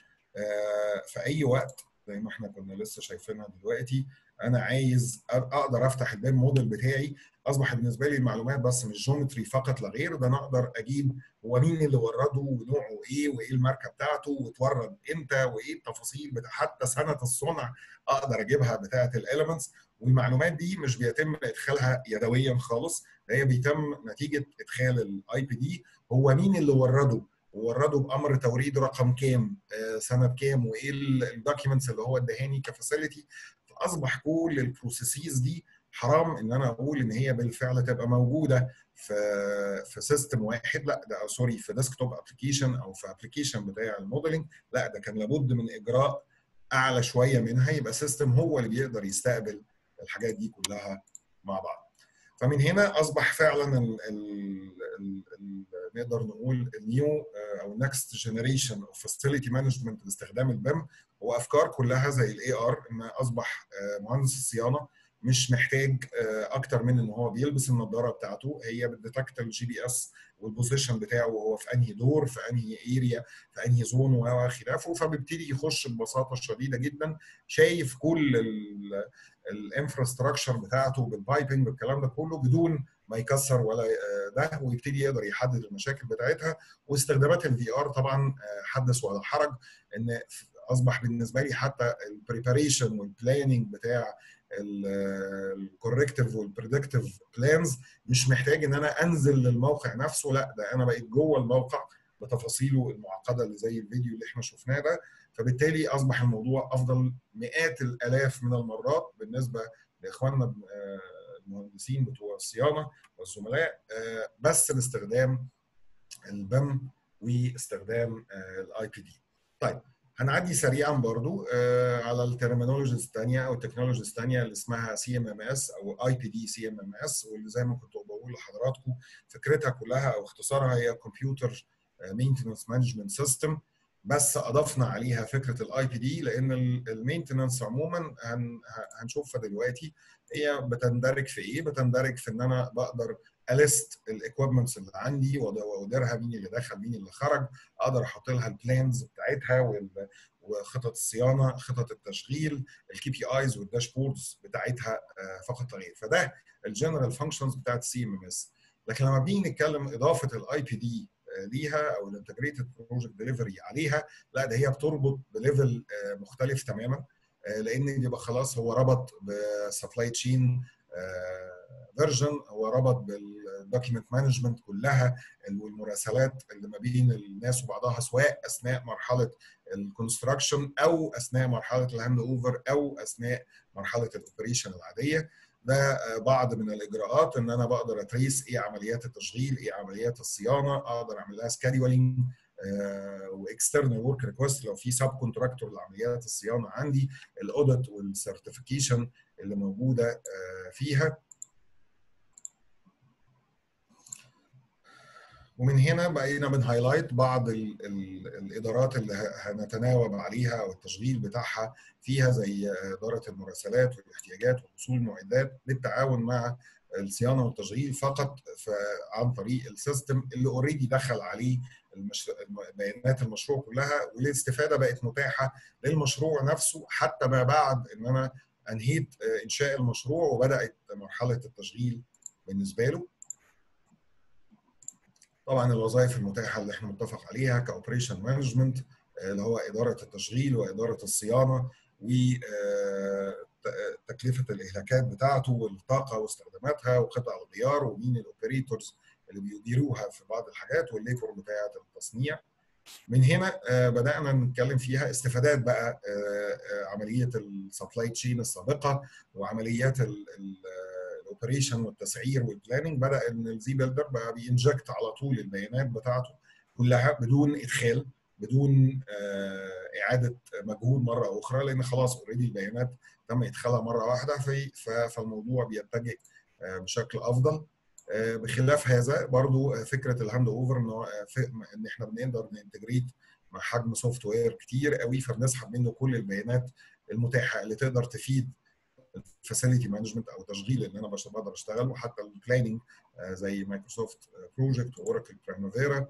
آه، في اي وقت زي ما احنا كنا لسه شايفينها دلوقتي انا عايز أ- اقدر افتح البيم موديل بتاعي اصبح بالنسبه لي المعلومات بس مش جيومتري فقط لا غير ده انا اقدر اجيب هو مين اللي ورده ونوعه ايه وايه الماركه بتاعته واتورد امتى وايه التفاصيل بتاع حتى سنه الصنع اقدر اجيبها بتاعه الاليمنتس والمعلومات دي مش بيتم ادخالها يدويا خالص ده هي بيتم نتيجه ادخال الاي بي دي هو مين اللي ورده وورده بامر توريد رقم كام آه، سنه كام وايه الدوكيومنتس اللي هو ادهاني كفاسيلتي فاصبح كل البروسيسز دي حرام ان انا اقول ان هي بالفعل تبقى موجوده في في سيستم واحد لا ده سوري في ديسكتوب ابلكيشن او في ابلكيشن بتاع الموديلنج لا ده كان لابد من اجراء اعلى شويه منها يبقى سيستم هو اللي بيقدر يستقبل الحاجات دي كلها مع بعض فمن هنا اصبح فعلا ال ال ال ال نقدر نقول النيو او نكست جنريشن اوف فاسيلتي مانجمنت باستخدام البيم هو افكار كلها زي الاي ار ان اصبح آه، مهندس الصيانه مش محتاج آه، اكتر من ان هو بيلبس النظاره بتاعته هي بتديتكت الجي بي اس والبوزيشن بتاعه وهو في انهي دور في انهي اريا في انهي زون وخلافه فبيبتدي يخش ببساطه شديده جدا شايف كل ال- الانفراستراكشر بتاعته بالبايبنج بالكلام ده كله بدون ما يكسر ولا آه، ده ويبتدي يقدر يحدد المشاكل بتاعتها واستخدامات الفي ار طبعا آه، حدث ولا حرج ان اصبح بالنسبه لي حتى البريباريشن والبلاننج بتاع الكوركتيف والبريدكتيف بلانز مش محتاج ان انا انزل للموقع نفسه لا ده انا بقيت جوه الموقع بتفاصيله المعقده اللي زي الفيديو اللي احنا شفناه ده فبالتالي اصبح الموضوع افضل مئات الالاف من المرات بالنسبه لاخواننا آه، المهندسين بتوع الصيانه والزملاء آه، بس باستخدام البم واستخدام الاي بي دي. طيب هنعدي سريعا برضو آه، على الترمينولوجيز الثانيه او التكنولوجيز الثانيه اللي اسمها سي ام ام اس او اي بي دي سي ام ام اس واللي زي ما كنت بقول لحضراتكم فكرتها كلها او اختصارها هي كمبيوتر مينتنس مانجمنت سيستم بس اضفنا عليها فكره الاي بي دي لان المينتنس عموما هن هنشوفها دلوقتي هي بتندرج في ايه؟ بتندرج في ان انا بقدر اليست الاكويبمنتس اللي عندي واديرها مين اللي دخل مين اللي خرج اقدر احط لها البلانز بتاعتها وال- وخطط الصيانه خطط التشغيل الكي بي ايز والداشبوردز بتاعتها آه، فقط لا غير فده الجنرال فانكشنز بتاعت السي ام ام اس لكن لما بنيجي نتكلم اضافه الاي بي دي ليها او الانتجريتد بروجكت ديليفري عليها لا ده هي بتربط بليفل آه، مختلف تماما آه، لان يبقى خلاص هو ربط بسبلاي تشين فيرجن هو ربط الدوكيمنت مانجمنت كلها والمراسلات اللي ما بين الناس وبعضها سواء اثناء مرحله الكونستراكشن او اثناء مرحله الهاند اوفر او اثناء مرحله الاوبريشن العاديه ده بعض من الاجراءات ان انا بقدر اتريس ايه عمليات التشغيل ايه عمليات الصيانه اقدر اعمل لها سكادولينج واكسترنال ورك ريكوست لو في سب كونتراكتور لعمليات الصيانه عندي الاوديت والسيرتيفيكيشن اللي موجوده فيها ومن هنا بقينا بنهايلايت بعض ال ال الادارات اللي هنتناوب عليها او التشغيل بتاعها فيها زي اداره المراسلات والاحتياجات ووصول المعدات بالتعاون مع الصيانه والتشغيل فقط عن طريق السيستم اللي اوريدي دخل عليه المش... بيانات المشروع كلها والاستفاده بقت متاحه للمشروع نفسه حتى ما بعد ان انا انهيت انشاء المشروع وبدات مرحله التشغيل بالنسبه له طبعا الوظائف المتاحه اللي احنا متفق عليها كاوبريشن مانجمنت اللي هو اداره التشغيل واداره الصيانه وتكلفه الاهلاكات بتاعته والطاقه واستخداماتها وقطع الغيار ومين الاوبريتورز اللي بيديروها في بعض الحاجات والليبر بتاعه التصنيع من هنا بدانا نتكلم فيها استفادات بقى عمليه السبلاي تشين السابقه وعمليات الاوبريشن والتسعير والبلاننج بدا ان الزي بيلدر بقى بينجكت على طول البيانات بتاعته كلها بدون ادخال بدون اعاده مجهود مره اخرى لان خلاص اوريدي البيانات تم ادخالها مره واحده في فالموضوع بيتجه بشكل افضل بخلاف هذا برضو فكره الهاند اوفر ان ان احنا بنقدر ننتجريت مع حجم سوفت وير كتير قوي فبنسحب منه كل البيانات المتاحه اللي تقدر تفيد الفاسيلتي مانجمنت او تشغيل ان انا بقدر اشتغل وحتى البلاننج زي مايكروسوفت بروجكت واوراكل برايمافيرا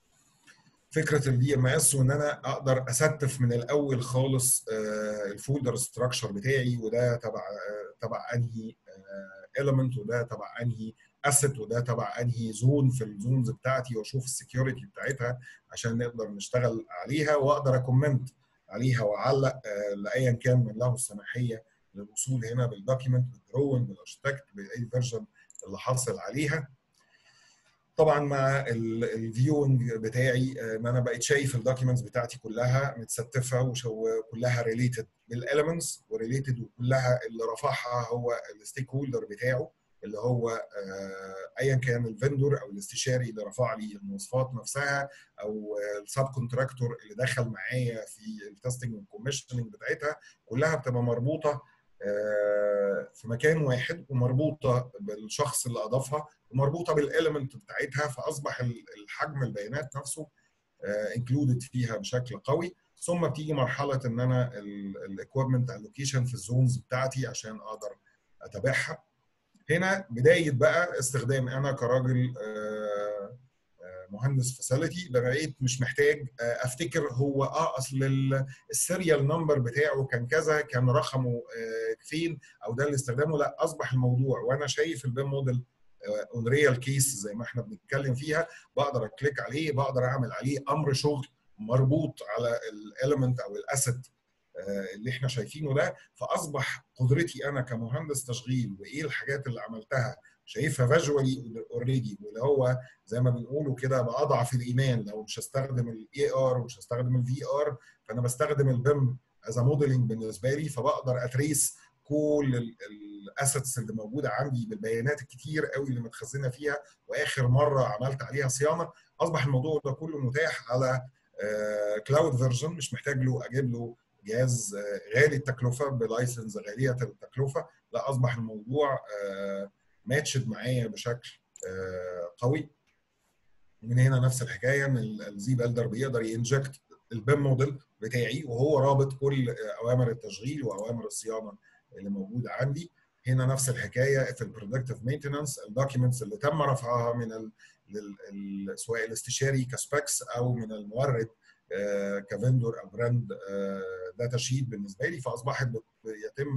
فكره الدي ام اس وان انا اقدر استف من الاول خالص الفولدر ستراكشر بتاعي وده تبع تبع انهي element وده تبع انهي اسيت وده تبع انهي زون في الزونز بتاعتي واشوف السكيورتي بتاعتها عشان نقدر نشتغل عليها واقدر اكومنت عليها واعلق لايا كان من له السماحيه للوصول هنا بالدوكيمنت بالدرون بالارشتكت باي فيرجن اللي حاصل عليها طبعا مع الفيونج بتاعي ان انا بقيت شايف الدوكيومنتس بتاعتي كلها متستفه وكلها ريليتد بالاليمنتس وريليتد وكلها اللي رفعها هو الستيك هولدر بتاعه اللي هو ايا كان الفندور او الاستشاري اللي رفع لي المواصفات نفسها او السب كونتراكتور اللي دخل معايا في التستنج والكوميشننج بتاعتها كلها بتبقى مربوطه في مكان واحد ومربوطه بالشخص اللي اضافها ومربوطه بالاليمنت بتاعتها فاصبح الحجم البيانات نفسه انكلودد فيها بشكل قوي ثم بتيجي مرحله ان انا الاكويبمنت الوكيشن في الزونز بتاعتي عشان اقدر اتابعها هنا بدايه بقى استخدام انا كراجل مهندس فاسيلتي بقيت مش محتاج افتكر هو اه اصل السيريال نمبر بتاعه كان كذا كان رقمه فين او ده اللي استخدامه لا اصبح الموضوع وانا شايف البيم موديل اون ريال كيس زي ما احنا بنتكلم فيها بقدر اكليك عليه بقدر اعمل عليه امر شغل مربوط على الاليمنت او الاسيت اللي احنا شايفينه ده فاصبح قدرتي انا كمهندس تشغيل وايه الحاجات اللي عملتها شايفها فيجوالي اوريدي واللي هو زي ما بنقوله كده باضعف الايمان لو مش هستخدم الاي ار ومش هستخدم الفي ار فانا بستخدم البيم از موديلنج بالنسبه لي فبقدر اتريس كل الاسيتس اللي موجوده عندي بالبيانات الكتير قوي اللي متخزنه فيها واخر مره عملت عليها صيانه اصبح الموضوع ده كله متاح على كلاود فيرجن مش محتاج له اجيب له جهاز غالي التكلفه بلايسنس غاليه التكلفه لا اصبح الموضوع ماتشد معايا بشكل قوي ومن هنا نفس الحكايه ان الزي بلدر بيقدر ينجكت البيم موديل بتاعي وهو رابط كل اوامر التشغيل واوامر الصيانه اللي موجوده عندي هنا نفس الحكايه في البرودكتيف مينتنانس الدوكيومنتس اللي تم رفعها من ال ال سواء الاستشاري كسبكس او من المورد كفندور او براند داتا شيت بالنسبه لي فاصبحت يتم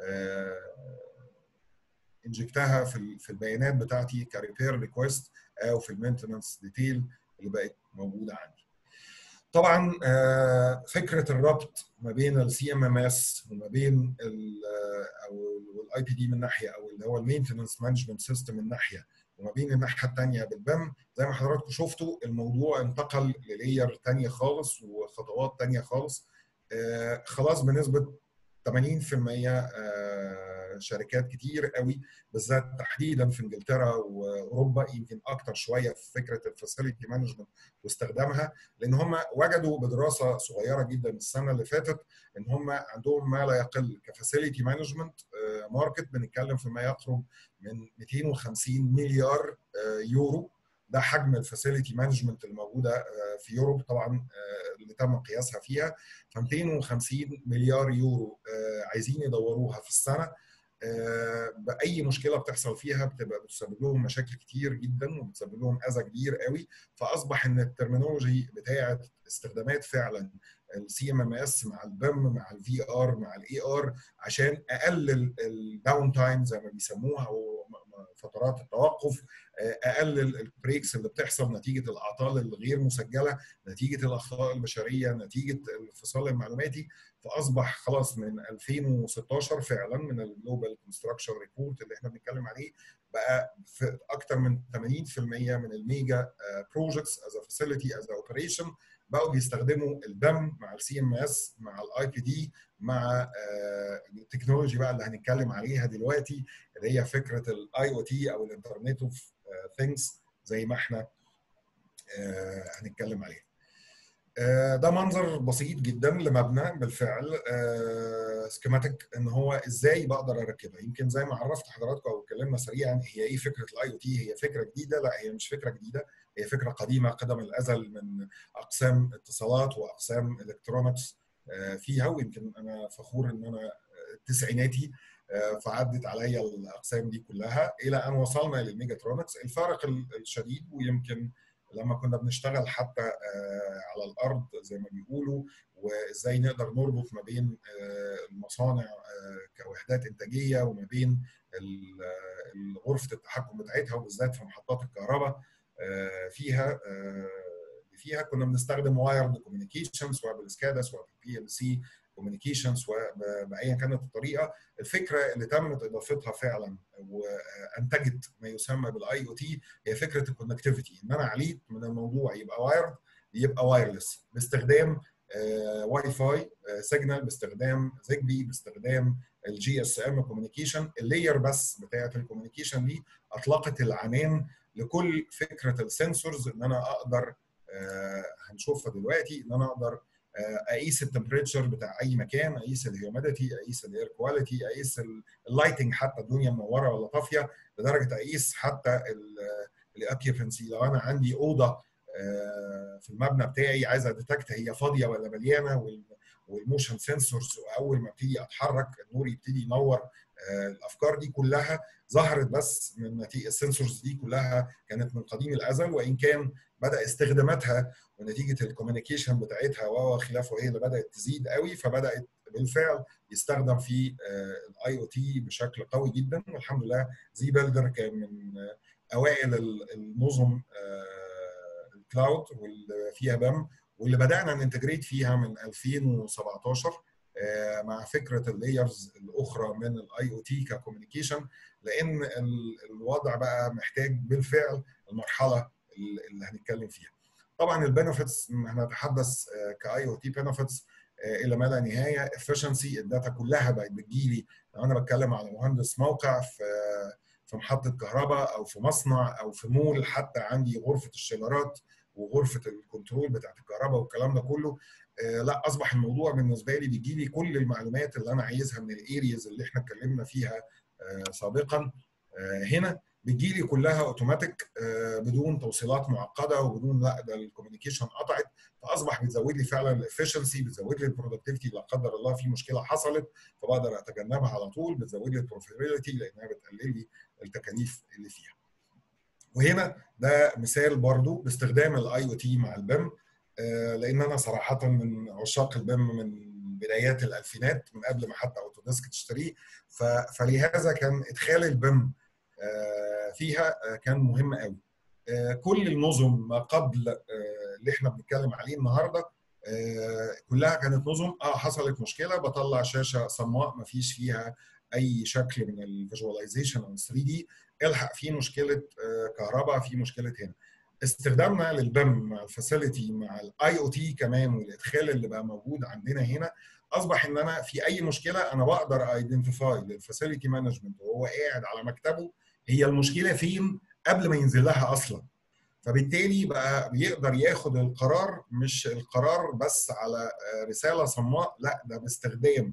انجكتها في في البيانات بتاعتي كريبير ريكويست او في المينتنانس ديتيل اللي بقت موجوده عندي. طبعا فكره الربط ما بين السي ام ام اس وما بين او الاي بي دي من ناحيه او اللي هو المينتنس مانجمنت سيستم من ناحيه وما بين الناحيه الثانيه بالبم زي ما حضراتكم شفتوا الموضوع انتقل للاير ثانيه خالص وخطوات ثانيه خالص خلاص بنسبه 80% شركات كتير قوي بالذات تحديدا في انجلترا واوروبا يمكن اكتر شويه في فكره الفاسيلتي مانجمنت واستخدامها لان هم وجدوا بدراسه صغيره جدا السنه اللي فاتت ان هم عندهم ما لا يقل كفاسيلتي مانجمنت ماركت بنتكلم في ما يقرب من 250 مليار يورو ده حجم الفاسيلتي مانجمنت الموجوده في يوروب طبعا اللي تم قياسها فيها ف 250 مليار يورو عايزين يدوروها في السنه باي مشكله بتحصل فيها بتبقى بتسبب لهم مشاكل كتير جدا وبتسبب لهم اذى كبير قوي فاصبح ان الترمينولوجي بتاعه استخدامات فعلا السي ام ام اس مع البم مع الفي ار مع الاي ار عشان اقلل الداون تايم زي ما بيسموها او فترات التوقف اقلل البريكس اللي بتحصل نتيجه الاعطال الغير مسجله نتيجه الاخطاء البشريه نتيجه الانفصال المعلوماتي فاصبح خلاص من 2016 فعلا من الجلوبال كونستراكشن ريبورت اللي احنا بنتكلم عليه بقى في اكثر من 80% من الميجا بروجكتس از فاسيلتي از اوبريشن بقوا بيستخدموا الدم مع السي ام اس مع الاي بي دي مع التكنولوجي بقى اللي هنتكلم عليها دلوقتي اللي هي فكره الاي او تي او الانترنت اوف ثينجز زي ما احنا هنتكلم عليها. ده منظر بسيط جدا لمبنى بالفعل سكيماتيك ان هو ازاي بقدر اركبها يمكن زي ما عرفت حضراتكم او اتكلمنا سريعا هي ايه فكره الاي او تي هي فكره جديده لا هي مش فكره جديده هي فكره قديمه قدم الازل من اقسام اتصالات واقسام الكترونكس فيها ويمكن انا فخور ان انا تسعيناتي فعدت عليا الاقسام دي كلها الى ان وصلنا للميجاترونكس الفارق الشديد ويمكن لما كنا بنشتغل حتى على الارض زي ما بيقولوا وازاي نقدر نربط ما بين المصانع كوحدات انتاجيه وما بين غرفه التحكم بتاعتها وبالذات في محطات الكهرباء فيها فيها كنا بنستخدم وايرد كوميونيكيشن سواء بالسكادا سواء بالبي ال سي كوميونيكيشن سواء بايا كانت الطريقه الفكره اللي تمت اضافتها فعلا وانتجت ما يسمى بالاي او تي هي فكره الكونكتيفيتي ان انا عليت من الموضوع يبقى وايرد يبقى وايرلس باستخدام واي فاي سيجنال باستخدام زيجبي باستخدام الجي اس ام كوميونيكيشن اللاير بس بتاعه الكوميونيكيشن دي اطلقت العنان لكل فكره السنسورز ان انا اقدر هنشوفها دلوقتي ان انا اقدر اقيس التمبريتشر بتاع اي مكان اقيس الهيوميديتي اقيس الاير كواليتي اقيس اللايتنج حتى الدنيا منوره ولا طافيه لدرجه اقيس حتى الاوكيبنسي لو انا عندي اوضه في المبنى بتاعي عايز اديتكت هي فاضيه ولا مليانه والموشن سنسورز اول ما ابتدي اتحرك النور يبتدي ينور الافكار دي كلها ظهرت بس من نتيجه السنسورز دي كلها كانت من قديم الازل وان كان بدا استخداماتها ونتيجه الكوميونيكيشن بتاعتها وخلافه هي اللي بدات تزيد قوي فبدات بالفعل يستخدم في الاي او تي بشكل قوي جدا والحمد لله زي بيلدر كان من اوائل النظم الكلاود واللي فيها بام واللي بدانا ننتجريت فيها من 2017 مع فكره اللايرز الاخرى من الاي او تي ككوميونيكيشن لان الوضع بقى محتاج بالفعل المرحله اللي هنتكلم فيها. طبعا البنفيتس هنتحدث كاي او تي بنفيتس الى ما لا نهايه افشنسي الداتا كلها بقت بتجيلي لو انا بتكلم على مهندس موقع في في محطه كهرباء او في مصنع او في مول حتى عندي غرفه الشجرات وغرفه الكنترول بتاعت الكهرباء والكلام ده كله لا اصبح الموضوع بالنسبه لي بيجي لي كل المعلومات اللي انا عايزها من الارياز اللي احنا اتكلمنا فيها سابقا هنا بتجي لي كلها اوتوماتيك بدون توصيلات معقده وبدون لا ده الكوميونيكيشن قطعت فاصبح بتزود لي فعلا الافشنسي بتزود لي البرودكتيفيتي لا قدر الله في مشكله حصلت فبقدر اتجنبها على طول بتزود لي البروفيتابيلتي لانها بتقلل لي التكاليف اللي فيها. وهنا ده مثال برضو باستخدام الاي او تي مع البيم لان انا صراحه من عشاق البيم من بدايات الالفينات من قبل ما حتى اوتوديسك تشتريه فلهذا كان ادخال البيم فيها كان مهم قوي كل النظم ما قبل اللي احنا بنتكلم عليه النهارده كلها كانت نظم اه حصلت مشكله بطلع شاشه صماء ما فيش فيها اي شكل من الفيجواليزيشن او 3 دي الحق في مشكله كهرباء في مشكله هنا استخدامنا للبم مع الفاسيلتي مع الاي او تي كمان والادخال اللي بقى موجود عندنا هنا اصبح ان انا في اي مشكله انا بقدر ايدنتيفاي للفاسيلتي مانجمنت وهو قاعد على مكتبه هي المشكله فين قبل ما ينزل لها اصلا فبالتالي بقى بيقدر ياخد القرار مش القرار بس على رساله صماء لا ده باستخدام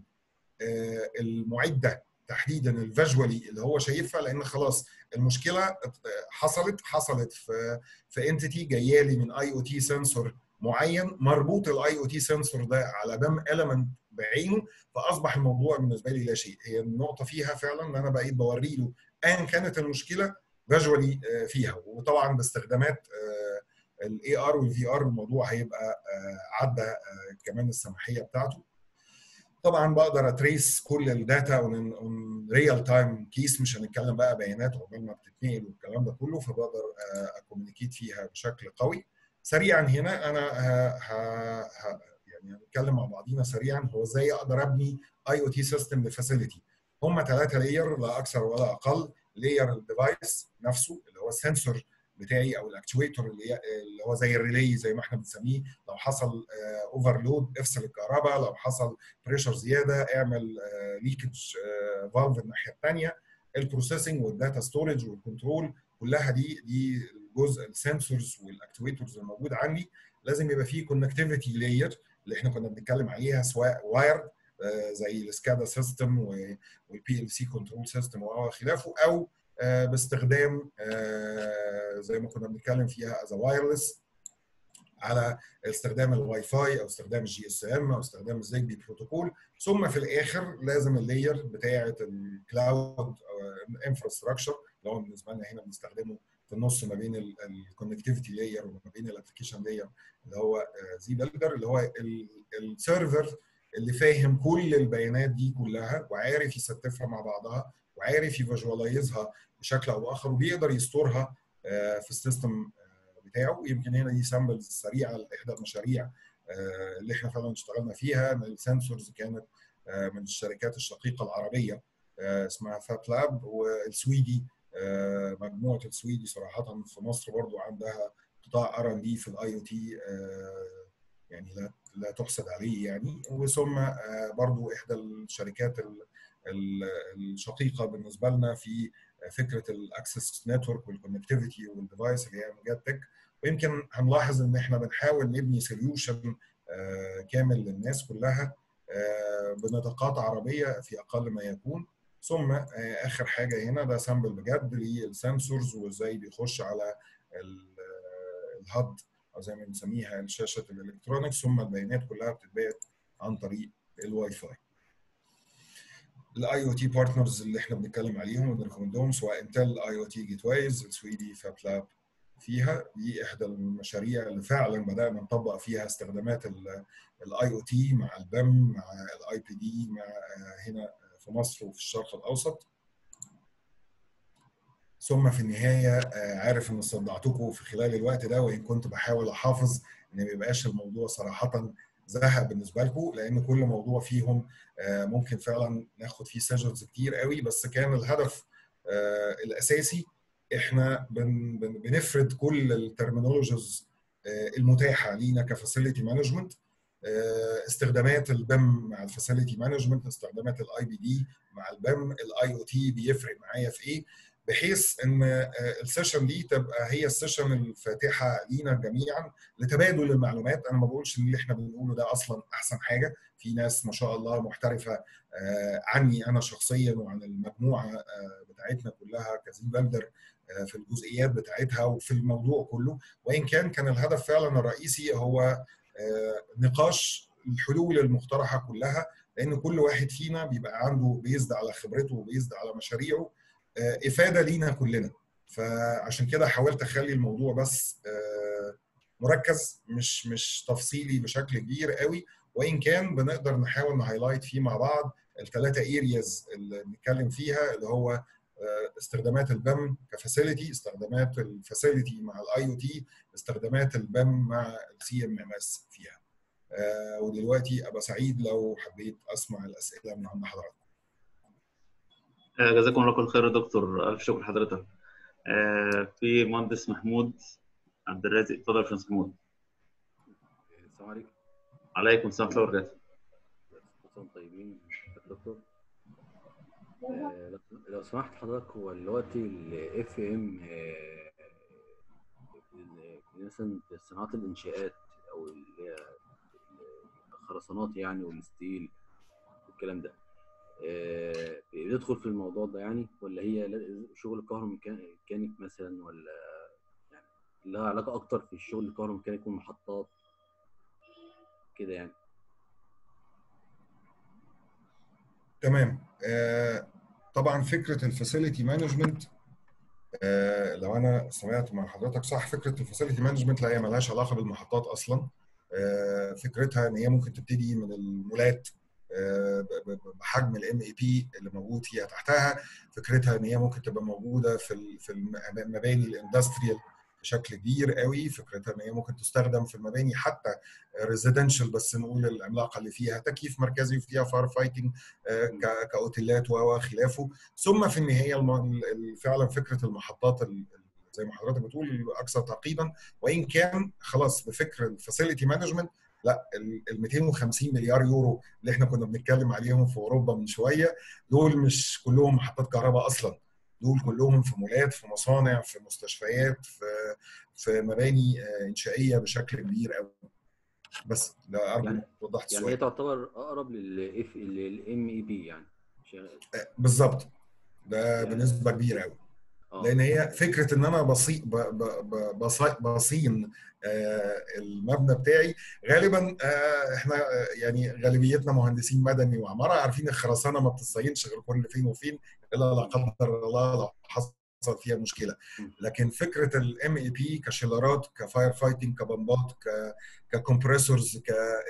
المعده تحديدا الفيجوالي اللي هو شايفها لان خلاص المشكله حصلت حصلت في في انتيتي جايه لي من اي او تي سنسور معين مربوط الاي او تي سنسور ده على بام المنت بعينه فاصبح الموضوع بالنسبه لي لا شيء هي النقطه فيها فعلا ان انا بقيت بوري له ايا كانت المشكله فيجوالي فيها وطبعا باستخدامات الاي ار والفي ار الموضوع هيبقى عدى كمان السماحيه بتاعته طبعا بقدر اتريس كل الداتا اون ريال تايم كيس مش هنتكلم بقى بيانات عقبال ما بتتنقل والكلام ده كله فبقدر اكومينيكيت فيها بشكل قوي سريعا هنا انا ها ها يعني هنتكلم مع بعضينا سريعا هو ازاي اقدر ابني اي او تي سيستم لفاسيلتي هم ثلاثه لاير لا اكثر ولا اقل لاير الديفايس نفسه اللي هو السنسور بتاعي او الاكتويتور اللي اللي هو زي الريلي زي ما احنا بنسميه لو حصل اوفرلود افصل الكهرباء لو حصل بريشر زياده اعمل ليكج فالف الناحيه الثانيه البروسيسنج والداتا ستورج والكنترول كلها دي دي الجزء السنسورز والاكتويتورز الموجود عندي لازم يبقى فيه كونكتيفيتي لاير اللي احنا كنا بنتكلم عليها سواء وايرد زي السكادا سيستم والبي ال سي كنترول سيستم وخلافه او باستخدام زي ما كنا بنتكلم فيها از وايرلس على استخدام الواي فاي او استخدام الجي اس ام او استخدام الزيجبي بروتوكول ثم في الاخر لازم اللاير بتاعه الكلاود انفراستراكشر اللي هو بالنسبه لنا هنا بنستخدمه في النص ما بين الكونكتيفيتي لاير وما بين الابلكيشن لاير اللي هو زي بيلدر اللي هو السيرفر اللي فاهم كل البيانات دي كلها وعارف يستفها مع بعضها وعارف يفيجواليزها بشكل او باخر وبيقدر يستورها في السيستم بتاعه يمكن هنا دي سامبلز سريعه لاحدى المشاريع اللي احنا فعلا اشتغلنا فيها ان السنسورز كانت من الشركات الشقيقه العربيه اسمها فاب لاب والسويدي مجموعه السويدي صراحه في مصر برضو عندها قطاع ار ان دي في الاي او تي يعني لا لا تحسد عليه يعني وثم برضو احدى الشركات الشقيقه بالنسبه لنا في فكره الاكسس نتورك والكونكتيفيتي والديفايس اللي هي مجال تك ويمكن هنلاحظ ان احنا بنحاول نبني سوليوشن كامل للناس كلها بنطاقات عربيه في اقل ما يكون ثم اخر حاجه هنا ده سامبل بجد للسنسورز وازاي بيخش على الهاد او زي ما بنسميها شاشه الالكترونكس ثم البيانات كلها بتتبعت عن طريق الواي فاي. الاي او تي بارتنرز اللي احنا بنتكلم عليهم وبنريكومندهم سواء انتل اي او تي جيت وايز السويدي فاب لاب فيها دي احدى المشاريع اللي فعلا بدانا نطبق فيها استخدامات الاي او تي مع البم مع الاي بي دي مع هنا في مصر وفي الشرق الاوسط ثم في النهايه عارف ان صدعتكم في خلال الوقت ده وان كنت بحاول احافظ ان ما يبقاش الموضوع صراحه زهق بالنسبه لكم لان كل موضوع فيهم ممكن فعلا ناخد فيه سيشنز كتير قوي بس كان الهدف الاساسي احنا بن بنفرد كل الترمينولوجيز المتاحه لينا كفاسيلتي مانجمنت استخدامات البم مع الفاسيلتي مانجمنت استخدامات الاي بي دي مع البم الاي او تي بيفرق معايا في ايه بحيث ان السيشن دي تبقى هي السيشن الفاتحه لينا جميعا لتبادل المعلومات انا ما بقولش ان اللي احنا بنقوله ده اصلا احسن حاجه في ناس ما شاء الله محترفه عني انا شخصيا وعن المجموعه بتاعتنا كلها كزين بلدر في الجزئيات بتاعتها وفي الموضوع كله وان كان كان الهدف فعلا الرئيسي هو نقاش الحلول المقترحه كلها لان كل واحد فينا بيبقى عنده بيزد على خبرته وبيزد على مشاريعه افاده لينا كلنا فعشان كده حاولت اخلي الموضوع بس مركز مش مش تفصيلي بشكل كبير قوي وان كان بنقدر نحاول نهايلايت فيه مع بعض الثلاثه ارياز اللي بنتكلم فيها اللي هو استخدامات البم كفاسيلتي استخدامات الفاسيلتي مع الاي او تي استخدامات البم مع السي ام ام اس فيها آه، ودلوقتي ابقى سعيد لو حبيت اسمع الاسئله من عند حضراتكم آه، جزاكم الله كل خير يا دكتور الف شكر لحضرتك آه، في مهندس محمود عبد الرازق اتفضل يا باشمهندس محمود السلام عليكم عليكم السلام ورحمه الله وبركاته كل سنة وانتم طيبين يا دكتور آه، لو- لو سمحت حضرتك هو دلوقتي الاف ام مثلا في صناعات الانشاءات او اللي هي الخرسانات يعني والستيل والكلام ده آه، بيدخل في الموضوع ده يعني ولا هي لا- شغل كهروميكانيك مثلا ولا يعني لها علاقه اكتر في الشغل الكهروميكانيك والمحطات كده يعني تمام آه، طبعا فكره الفاسيلتي مانجمنت لو انا سمعت مع حضرتك صح فكره الفاسيلتي مانجمنت لا هي ملهاش علاقه بالمحطات اصلا آه، فكرتها ان هي ممكن تبتدي من المولات آه، ب- ب- بحجم الام اي بي اللي موجود فيها تحتها فكرتها ان هي ممكن تبقى موجوده في ال- في الم- المباني الاندستريال بشكل كبير قوي فكرتها ان هي ممكن تستخدم في المباني حتى ريزيدنشال بس نقول العملاقه اللي فيها تكييف مركزي وفيها فاير فايتنج ك- كاوتيلات وخلافه ثم في النهايه الم- ال- فعلا فكره المحطات ال- ال- زي ما حضرتك بتقول الاكثر تعقيدا وان كان خلاص بفكر الفاسيلتي مانجمنت لا ال 250 مليار يورو اللي احنا كنا بنتكلم عليهم في اوروبا من شويه دول مش كلهم محطات كهرباء اصلا دول كلهم في مولات في مصانع في مستشفيات في في مباني آه، انشائيه بشكل كبير قوي بس ده ارجو يعني- إني وضحت يعني هي السؤال تعتبر اقرب للاف للام اي بي يعني شغال- آه، بالظبط ده يعني- بنسبه كبيره قوي اه لان هي فكره ان انا بصي ب- ب- ب- بصي- بصين آه، المبنى بتاعي غالبا آه، احنا آه، يعني غالبيتنا مهندسين مدني وعماره عارفين الخرسانه ما بتصينش غير كل فين وفين الا لا قدر الله لو حصل فيها مشكله لكن فكره الام اي بي كشيلرات كفاير فايتنج كبمبات ك ككمبريسورز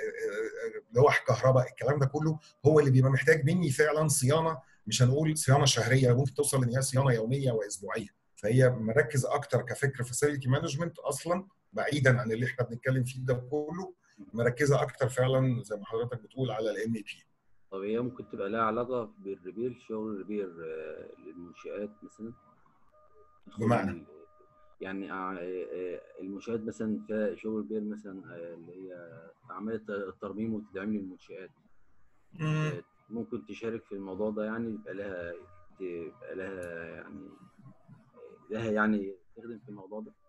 كلوح كهرباء الكلام ده كله هو اللي بيبقى محتاج مني فعلا صيانه مش هنقول صيانه شهريه ممكن توصل ان هي صيانه يوميه واسبوعيه فهي مركز اكتر كفكر فاسيلتي مانجمنت اصلا بعيدا عن اللي احنا بنتكلم فيه ده كله مركزه اكتر فعلا زي ما حضرتك بتقول على الام اي بي طب هي ممكن تبقى لها علاقه بالريبير شغل الريبير آه، للمنشآت مثلا تدخل بمعنى؟ ال- يعني آه، آه، المنشآت مثلا فيها شغل ريبير مثلا آه، اللي هي عمليه الترميم والتدعيم للمنشآت آه، ممكن تشارك في الموضوع ده يعني يبقى لها يبقى لها يعني لها يعني تخدم في الموضوع ده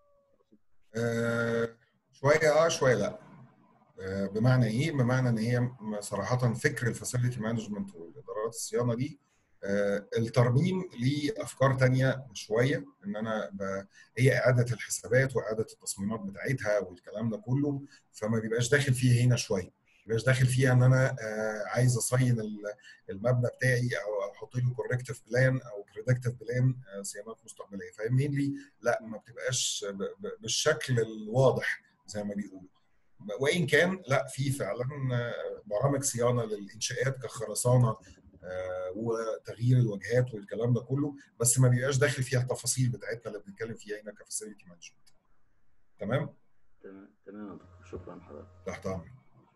آه، شويه اه شويه لا آه، بمعنى ايه؟ بمعنى ان هي م- صراحه فكر الفاسيلتي مانجمنت والادارات الصيانه دي آه، الترميم ليه افكار تانية شويه ان انا ب... هي اعاده الحسابات واعاده التصميمات بتاعتها والكلام ده كله فما بيبقاش داخل فيه هنا شويه ما بيبقاش داخل فيها ان انا آه، عايز اصين ال- المبنى بتاعي او احط له كوركتيف بلان او بريدكتيف بلان صيانات مستقبليه فاهمين لي؟ لا ما بتبقاش ب... ب... بالشكل الواضح زي ما بيقولوا وان كان لا في فعلا آه، برامج صيانه للانشاءات كخرسانه آه، وتغيير الواجهات والكلام ده كله بس ما بيبقاش داخل فيها التفاصيل بتاعتنا اللي بنتكلم فيها هنا كفاسيلتي مانجمنت تمام تمام تمام يا دكتور شكرا لحضرتك تحت امرك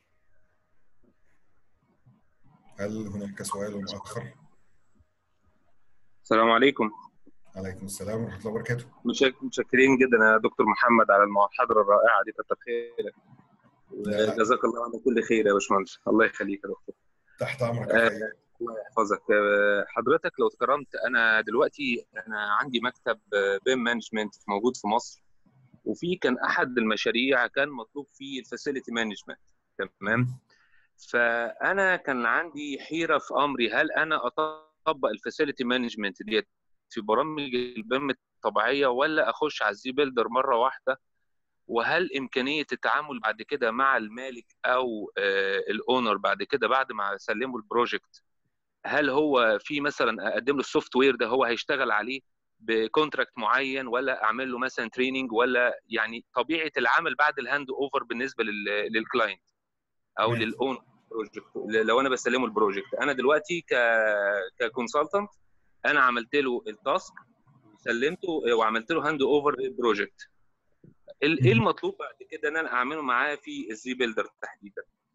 هل هناك سؤال اخر السلام عليكم عليكم السلام ورحمه الله وبركاته مشك- متشكرين جدا يا دكتور محمد على المحاضرة الرائعة دي كتر خيرك لا، لا. جزاك الله عن كل خير يا باشمهندس الله يخليك يا دكتور تحت امرك يا حبيبي الله يحفظك آه، حضرتك لو تكرمت انا دلوقتي انا عندي مكتب بيم مانجمنت موجود في مصر وفي كان احد المشاريع كان مطلوب فيه الفاسيلتي مانجمنت تمام فانا كان عندي حيره في امري هل انا اطبق الفاسيلتي مانجمنت ديت في برامج البيم الطبيعيه ولا اخش على الزي بيلدر مره واحده وهل امكانيه التعامل بعد كده مع المالك او الاونر بعد كده بعد ما اسلمه البروجكت هل هو في مثلا اقدم له السوفت وير ده هو هيشتغل عليه بكونتراكت معين ولا اعمل له مثلا تريننج ولا يعني طبيعه العمل بعد الهاند اوفر بالنسبه للكلاينت او تمام. للاون بروجكت لو انا بسلمه البروجكت انا دلوقتي ك ككونسلتنت انا عملت له التاسك سلمته وعملت له هاند اوفر للبروجكت ال- ايه المطلوب بعد كده ان انا اعمله معاه في الزي بيلدر تحديدا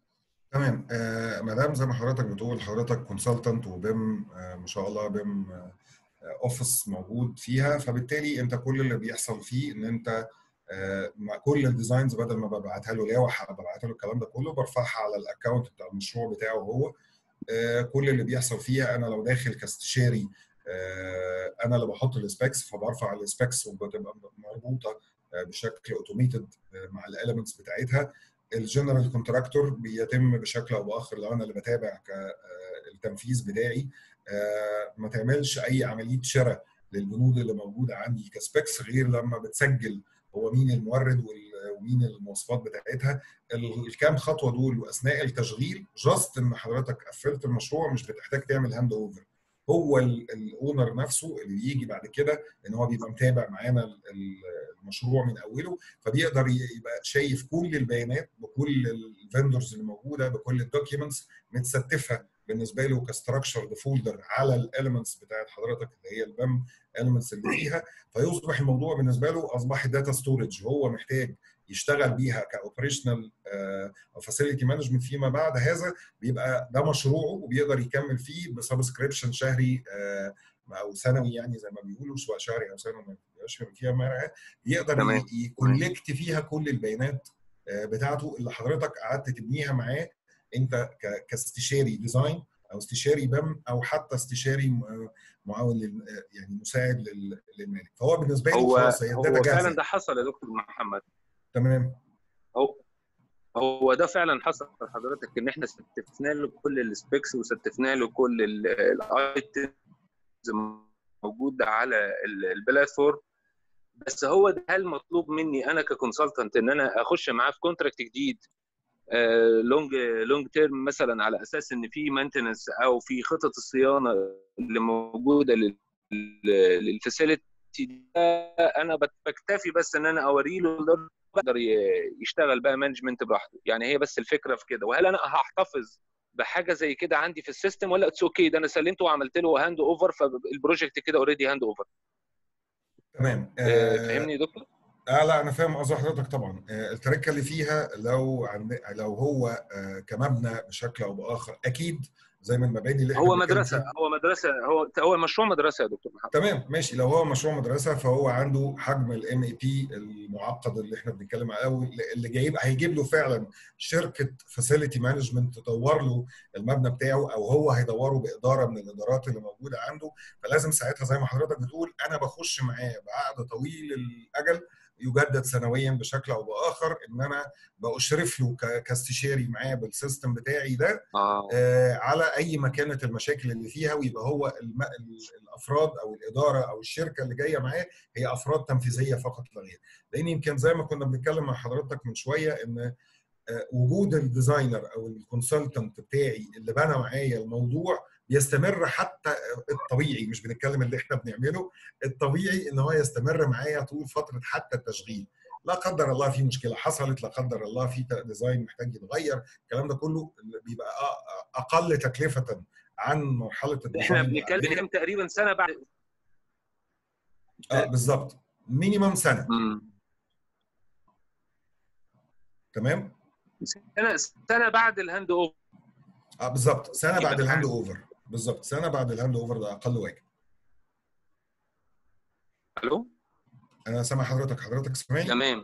تمام آه مدام زي ما حضرتك بتقول حضرتك كونسلتنت وبيم آه ما شاء الله بيم آه اوفيس موجود فيها فبالتالي انت كل اللي بيحصل فيه ان انت آه مع كل الديزاينز بدل ما ببعتها له لوحه ببعتها له الكلام ده كله برفعها على الاكونت بتاع المشروع بتاعه هو آه كل اللي بيحصل فيها انا لو داخل كاستشاري آه انا اللي بحط السبيكس فبرفع السبيكس وبتبقى مربوطه بشكل اوتوميتد مع الاليمنتس بتاعتها الجنرال كونتراكتور بيتم بشكل او باخر لو انا اللي بتابع التنفيذ بتاعي ما تعملش اي عمليه شراء للبنود اللي موجوده عندي كسبيكس غير لما بتسجل هو مين المورد ومين المواصفات بتاعتها الكام خطوه دول واثناء التشغيل جاست ان حضرتك قفلت المشروع مش بتحتاج تعمل هاند اوفر هو الاونر نفسه اللي بيجي بعد كده ان هو بيبقى متابع معانا المشروع من اوله فبيقدر يبقى شايف كل البيانات بكل الفندرز اللي موجوده بكل الدوكيومنتس متستفه بالنسبه له كستراكشرد فولدر على الاليمنتس بتاعت حضرتك اللي هي البام اليمنتس اللي فيها فيصبح الموضوع بالنسبه له اصبح داتا ستورج هو محتاج يشتغل بيها كاوبريشنال او فاسيلتي مانجمنت فيما بعد هذا بيبقى ده مشروعه وبيقدر يكمل فيه بسبسكريبشن شهري او سنوي يعني زي ما بيقولوا سواء شهري او سنوي ما بيبقاش فيها مرعى يقدر يكولكت فيها كل البيانات بتاعته اللي حضرتك قعدت تبنيها معاه انت كاستشاري ديزاين او استشاري بم او حتى استشاري معاون يعني مساعد للمالك فهو بالنسبه لي هو خلاص هي هو الداتا فعلا جاهزه ده حصل يا دكتور محمد تمام هو هو ده فعلا حصل حضرتك ان احنا ستفنا له كل السبيكس وستفنا له كل الايتمز موجوده على البلاتفورم بس هو ده هل مطلوب مني انا ككونسلتنت ان انا اخش معاه في كونتراكت جديد لونج لونج تيرم مثلا على اساس ان في مينتنس او في خطط الصيانه اللي موجوده للفاسيلتي انا بكتفي بس ان انا اوري له بقدر يشتغل بقى مانجمنت براحته يعني هي بس الفكره في كده وهل انا هحتفظ بحاجه زي كده عندي في السيستم ولا اتس اوكي ده انا سلمته وعملت له هاند اوفر فالبروجكت كده اوريدي هاند اوفر تمام فاهمني يا دكتور؟ اه لا انا فاهم قصد حضرتك طبعا آه التركه اللي فيها لو عند لو هو آه كمبنى بشكل او باخر اكيد زي ما المباني اللي هو مدرسه هو مدرسه هو هو مشروع مدرسه يا دكتور محمد تمام ماشي لو هو مشروع مدرسه فهو عنده حجم الام اي بي المعقد اللي احنا بنتكلم عليه او اللي جايب هيجيب له فعلا شركه فاسيلتي مانجمنت تدور له المبنى بتاعه او هو هيدوره باداره من الادارات اللي موجوده عنده فلازم ساعتها زي ما حضرتك بتقول انا بخش معاه بعقد طويل الاجل يجدد سنويا بشكل او باخر ان انا باشرف له كاستشاري معاه بالسيستم بتاعي ده آه. آه على اي ما كانت المشاكل اللي فيها ويبقى هو الم... الافراد او الاداره او الشركه اللي جايه معاه هي افراد تنفيذيه فقط لا غير لان يمكن زي ما كنا بنتكلم مع حضرتك من شويه ان آه وجود الديزاينر او الكونسلتنت بتاعي اللي بنى معايا الموضوع يستمر حتى الطبيعي مش بنتكلم اللي احنا بنعمله الطبيعي ان هو يستمر معايا طول فتره حتى التشغيل لا قدر الله في مشكله حصلت لا قدر الله في ديزاين محتاج يتغير الكلام ده كله بيبقى اقل تكلفه عن مرحله احنا بنتكلم تقريبا سنه بعد اه بالظبط مينيمم سنه مم. تمام سنه سنه بعد الهاند اوفر اه بالظبط سنه بعد الهاند اوفر بالظبط سنه بعد الهاند اوفر ده اقل واجب الو انا سامع حضرتك حضرتك سامعني تمام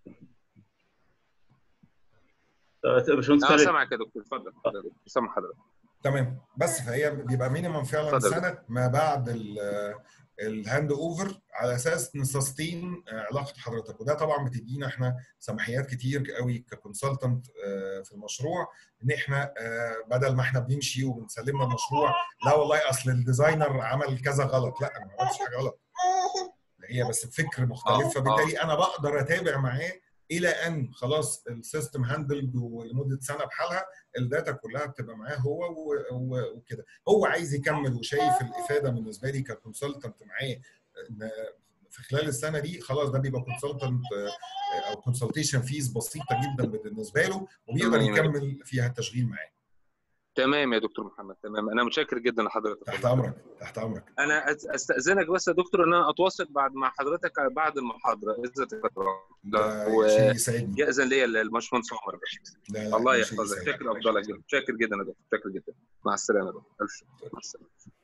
باشمهندس اه خالد سامعك يا دكتور اتفضل اتفضل يا دكتور. سامع حضرتك تمام بس فهي بيبقى مينيمم فعلا اتفضل. سنه ما بعد الهاند اوفر على اساس نسستين علاقه حضرتك وده طبعا بتدينا احنا سماحيات كتير قوي ككونسلتنت في المشروع ان احنا آه، بدل ما احنا بنمشي وبنسلمنا المشروع لا والله اصل الديزاينر عمل كذا غلط لا انا ما عملتش حاجه غلط هي بس بفكر مختلف آه، فبالتالي انا بقدر اتابع معاه الى ان خلاص السيستم هاندلد ولمده سنه بحالها الداتا كلها بتبقى معاه هو و- و- وكده هو عايز يكمل وشايف الافاده بالنسبه لي ككونسلتنت معاه إن في خلال السنه دي خلاص ده بيبقى كونسلتنت او كونسلتيشن فيز بسيطه جدا بالنسبه له وبيقدر تمام. يكمل فيها التشغيل معاه تمام يا دكتور محمد تمام انا متشكر جدا لحضرتك تحت امرك تحت امرك انا أس- استاذنك بس يا دكتور ان انا اتواصل بعد مع حضرتك بعد المحاضره اذا تكرم ده شيء يسعدني ياذن لي الباشمهندس عمر لا لا الله ده شيء يحفظك يسعدني. شكرا افضلك جدا شاكر جدا يا دكتور شكرا جدا مع السلامه يا دكتور الف شكر مع السلامه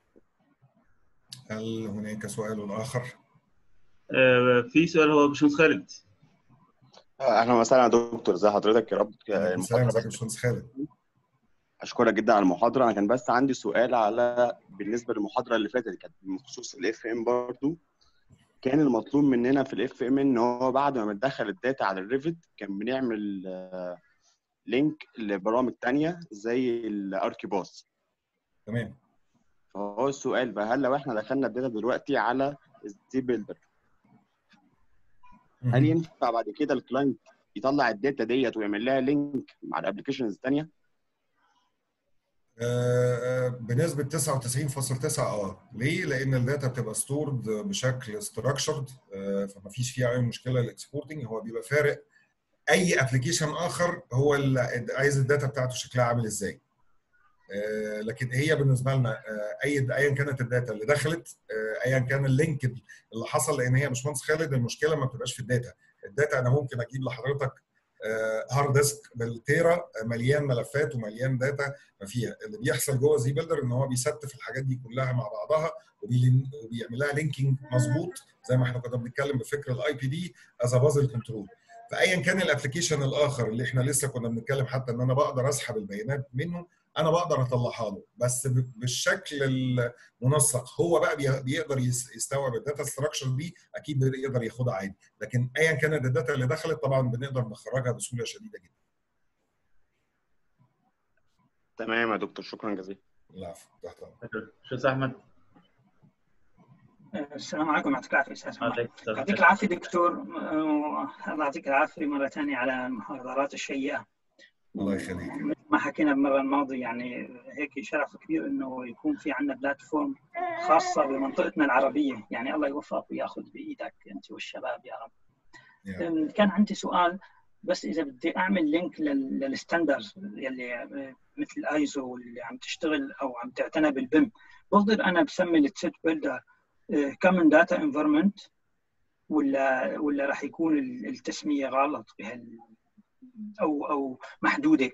هل هناك سؤال اخر؟ آه، في سؤال هو باشمهندس خالد اهلا وسهلا يا دكتور ازي حضرتك يا رب السلام المحاضره ازيك يا باشمهندس خالد اشكرك جدا على المحاضره انا كان بس عندي سؤال على بالنسبه للمحاضره اللي فاتت كانت بخصوص الاف ام برضو كان المطلوب مننا في الاف ام ان هو بعد ما بندخل الداتا على الريفت كان بنعمل آه، لينك لبرامج تانية زي الاركي باص تمام فهو السؤال بقى هل لو احنا دخلنا الداتا دلوقتي على الزي بيلدر هل ينفع بعد كده الكلاينت يطلع الداتا ديت ويعمل لها لينك مع الابلكيشنز الثانيه آه، بنسبة 99.9 اه ليه؟ لأن الداتا بتبقى ستورد بشكل ستراكشرد فما فيش فيها أي مشكلة الاكسبورتنج هو بيبقى فارق أي ابلكيشن آخر هو اللي عايز الداتا بتاعته شكلها عامل إزاي. آه، لكن هي بالنسبة لنا آه، أي أيا كانت الداتا اللي دخلت آه، أيا كان اللينك اللي حصل لأن هي يا باشمهندس خالد المشكلة ما بتبقاش في الداتا. الداتا أنا ممكن أجيب لحضرتك هارد ديسك بالتيرا مليان ملفات ومليان داتا ما فيها اللي بيحصل جوه زي بيلدر ان هو بيستف الحاجات دي كلها مع بعضها وبيلين- وبيعمل لها لينكينج مظبوط زي ما احنا كنا بنتكلم بفكر الاي بي دي از بازل كنترول فايا كان الابلكيشن الاخر اللي احنا لسه كنا بنتكلم حتى ان انا بقدر اسحب البيانات منه انا بقدر اطلعها له بس ب- بالشكل المنسق هو بقى بي- بيقدر يس- يستوعب الداتا ستراكشر دي اكيد بيقدر ياخدها عادي لكن ايا كانت الداتا اللي دخلت طبعا بنقدر نخرجها بسهوله شديده جدا تمام يا دكتور شكرا جزيلا العفو تحت امرك باشمهندس احمد السلام عليكم يعطيك العافيه استاذ محمد. عليك السلام. يعطيك العافيه دكتور آه، الله يعطيك العافيه مره ثانيه على المحاضرات الشيقه الله يخليك مثل ما حكينا المره الماضيه يعني هيك شرف كبير انه يكون في عندنا بلاتفورم خاصه بمنطقتنا العربيه يعني الله يوفقك وياخذ بايدك انت والشباب يا رب يعني كان عندي سؤال بس اذا بدي اعمل لينك للستاندرز يلي مثل ايزو واللي عم تشتغل او عم تعتنى بالبيم بقدر انا بسمي التسيت بيلدر كومن داتا انفيرمنت ولا ولا راح يكون التسميه غلط بهال او او محدوده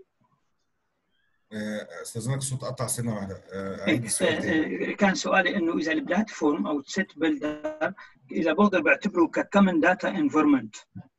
آه، استاذنك الصوت قطع سنه واحده آه، عيد السؤال تاني كان سؤالي انه اذا البلاتفورم او السيت بيلدر اذا بقدر بعتبره ككومن داتا انفيرمنت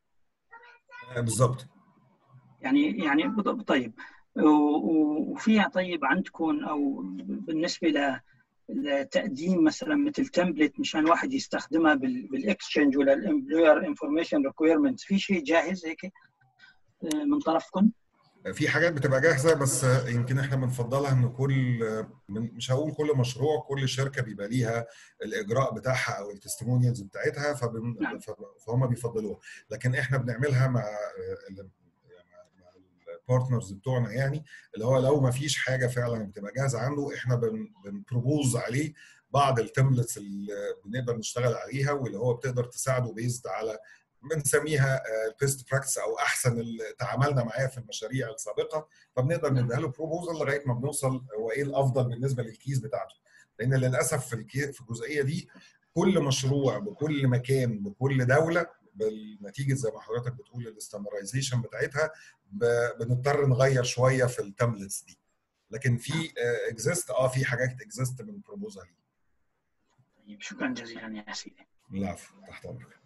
آه، بالظبط يعني يعني بض- طيب و- و- وفيها طيب عندكم او بالنسبه ل لتقديم مثلا مثل تمبلت مشان واحد يستخدمها بالاكسشينج ولا الامبلوير انفورميشن ريكويرمنت في شيء جاهز هيك آه، من طرفكم؟ في حاجات بتبقى جاهزه بس يمكن احنا بنفضلها ان كل من- مش هقول كل مشروع كل شركه بيبقى ليها الاجراء بتاعها او التستمونيالز بتاعتها فبن نعم. فهم بيفضلوها لكن احنا بنعملها مع ال- مع البارتنرز بتوعنا يعني اللي هو لو ما فيش حاجه فعلا بتبقى جاهزه عنده احنا بن بنبروبوز عليه بعض التمبلتس اللي بنقدر نشتغل عليها واللي هو بتقدر تساعده بيزد على بنسميها البيست براكتس او احسن اللي تعاملنا معاه في المشاريع السابقه فبنقدر نديها له بروبوزل لغايه ما بنوصل هو ايه الافضل بالنسبه للكيس بتاعته لان للاسف في الكي- في الجزئيه دي كل مشروع بكل مكان بكل دوله بالنتيجه زي ما حضرتك بتقول الاستاندرايزيشن بتاعتها ب- بنضطر نغير شويه في التمبلتس دي لكن في اكزيست اه في حاجات اكزيست من بروبوزال طيب شكرا جزيلا يا سيدي العفو تحت امرك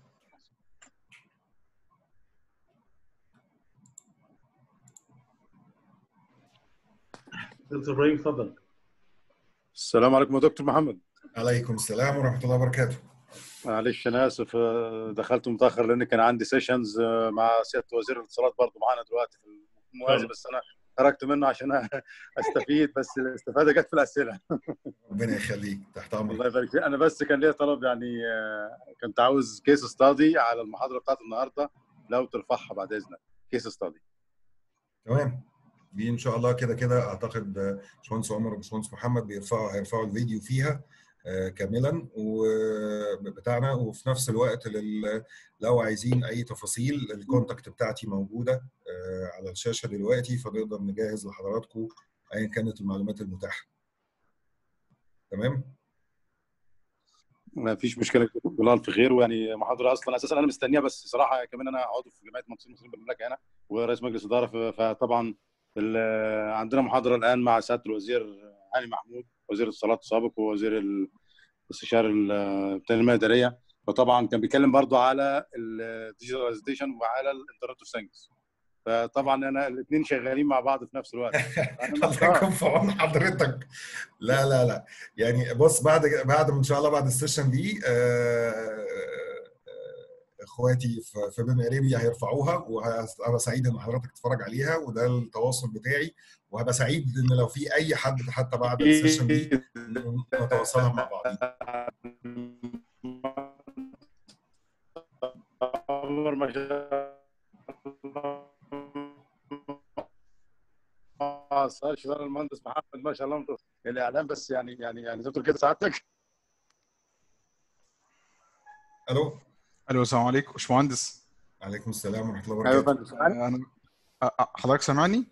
دكتور ابراهيم اتفضل السلام عليكم يا دكتور محمد عليكم السلام ورحمه الله وبركاته معلش انا اسف آه، دخلت متاخر لان كان عندي سيشنز مع سياده وزير الاتصالات برضه معانا دلوقتي في الموازي بس انا خرجت منه عشان استفيد بس الاستفاده جت في الاسئله ربنا يخليك تحت امرك الله يبارك فيك انا بس كان ليا طلب يعني آه، كنت عاوز كيس ستادي على المحاضره بتاعت النهارده لو ترفعها بعد اذنك كيس ستادي تمام دي ان شاء الله كده كده اعتقد باشمهندس عمر وباشمهندس محمد بيرفعوا هيرفعوا الفيديو فيها آه، كاملا وبتاعنا وفي نفس الوقت لل- لو عايزين اي تفاصيل الكونتاكت بتاعتي موجوده آه، على الشاشه دلوقتي فنقدر نجهز لحضراتكم ايا كانت المعلومات المتاحه تمام ما فيش مشكله جزاك الف خير ويعني محاضره اصلا اساسا انا مستنيها بس صراحه كمان انا عضو في جمعيه مهندسين المصريين بالمملكه هنا ورئيس مجلس اداره فطبعا عندنا محاضره الان مع سياده الوزير علي محمود وزير الاتصالات السابق ووزير الاستشاري التنميه الاداريه فطبعا كان بيتكلم برضو على الديجيتاليزيشن وعلى الانترنت اوف ثينجز فطبعا انا الاثنين شغالين مع بعض في نفس الوقت الله يكون في عون حضرتك لا لا لا يعني بص بعد بعد ان شاء الله بعد السيشن دي اخواتي في بيم اريبيا هيرفعوها وهبقى سعيد ان حضرتك تتفرج عليها وده التواصل بتاعي وهبقى سعيد ان لو في اي حد حتى بعد السيشن دي نتواصلها مع بعض عمر ما شاء الله صار شغال المهندس محمد ما شاء الله الاعلام بس يعني يعني يعني زي كده سعادتك الو الو السلام عليكم باشمهندس عليكم السلام ورحمه الله وبركاته ايوه انا حضرتك سامعني؟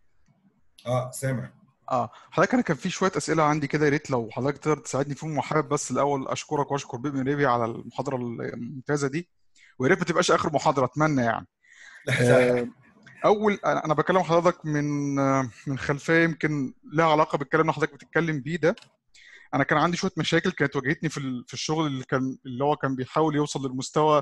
اه سامع اه حضرتك انا كان في شويه اسئله عندي كده يا ريت لو حضرتك تقدر تساعدني فيهم وحابب بس الاول اشكرك واشكر بيبي ريبي على المحاضره الممتازه دي ويا ريت ما تبقاش اخر محاضره اتمنى يعني آه اول انا بكلم حضرتك من من خلفيه يمكن لها علاقه بالكلام اللي حضرتك بتتكلم بيه ده انا كان عندي شويه مشاكل كانت واجهتني في في الشغل اللي كان اللي هو كان بيحاول يوصل للمستوى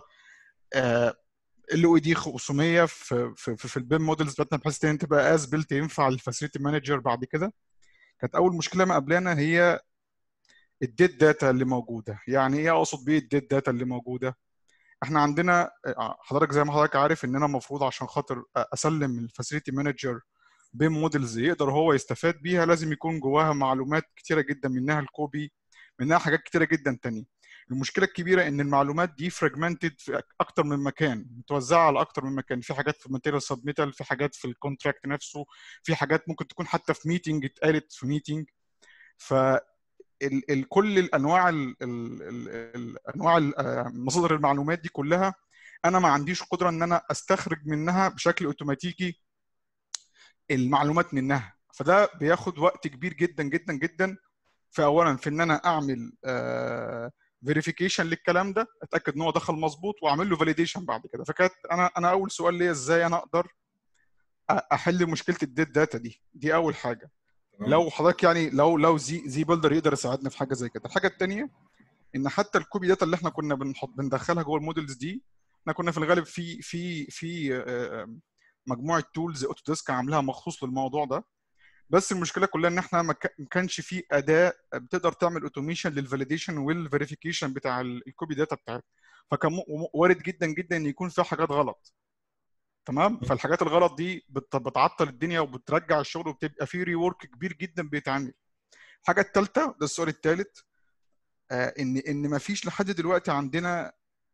ال او دي 500 في في في البيم موديلز بتاعتنا بحيث ان تبقى از بيلت ينفع للفاسيلتي مانجر بعد كده كانت اول مشكله ما قبلنا هي الديت داتا اللي موجوده يعني ايه اقصد بيه الديت داتا اللي موجوده احنا عندنا حضرتك زي ما حضرتك عارف ان انا المفروض عشان خاطر اسلم الفاسيلتي مانجر بيم موديلز يقدر هو يستفاد بيها لازم يكون جواها معلومات كتيره جدا منها الكوبي منها حاجات كتيره جدا تانية المشكله الكبيره ان المعلومات دي فراجمنتد في اكتر من مكان متوزعه على اكتر من مكان في حاجات في الماتيريال سبميتال في حاجات في الكونتراكت نفسه في حاجات ممكن تكون حتى في ميتنج اتقالت في ميتنج ف ال ال كل الانواع ال ال الانواع مصادر المعلومات دي كلها انا ما عنديش قدره ان انا استخرج منها بشكل اوتوماتيكي المعلومات منها فده بياخد وقت كبير جدا جدا جدا في اولا في ان انا اعمل فيريفيكيشن للكلام ده اتاكد ان هو دخل مظبوط واعمل له فاليديشن بعد كده فكانت انا انا اول سؤال ليا ازاي انا اقدر احل مشكله الديت داتا دي دي اول حاجه لو حضرتك يعني لو لو زي زي بيلدر يقدر يساعدنا في حاجه زي كده الحاجه الثانيه ان حتى الكوبي داتا اللي احنا كنا بنحط بندخلها جوه المودلز دي احنا كنا في الغالب في في في مجموعه تولز اوتوديسك عاملاها مخصوص للموضوع ده بس المشكله كلها ان احنا ما كانش في اداه بتقدر تعمل اوتوميشن للفاليديشن والفيريفيكيشن بتاع الكوبي داتا بتاعتها فكان وارد جدا جدا ان يكون في حاجات غلط تمام فالحاجات الغلط دي بتعطل الدنيا وبترجع الشغل وبتبقى في ريورك كبير جدا بيتعمل الحاجه الثالثه ده السؤال الثالث آه ان ان ما فيش لحد دلوقتي عندنا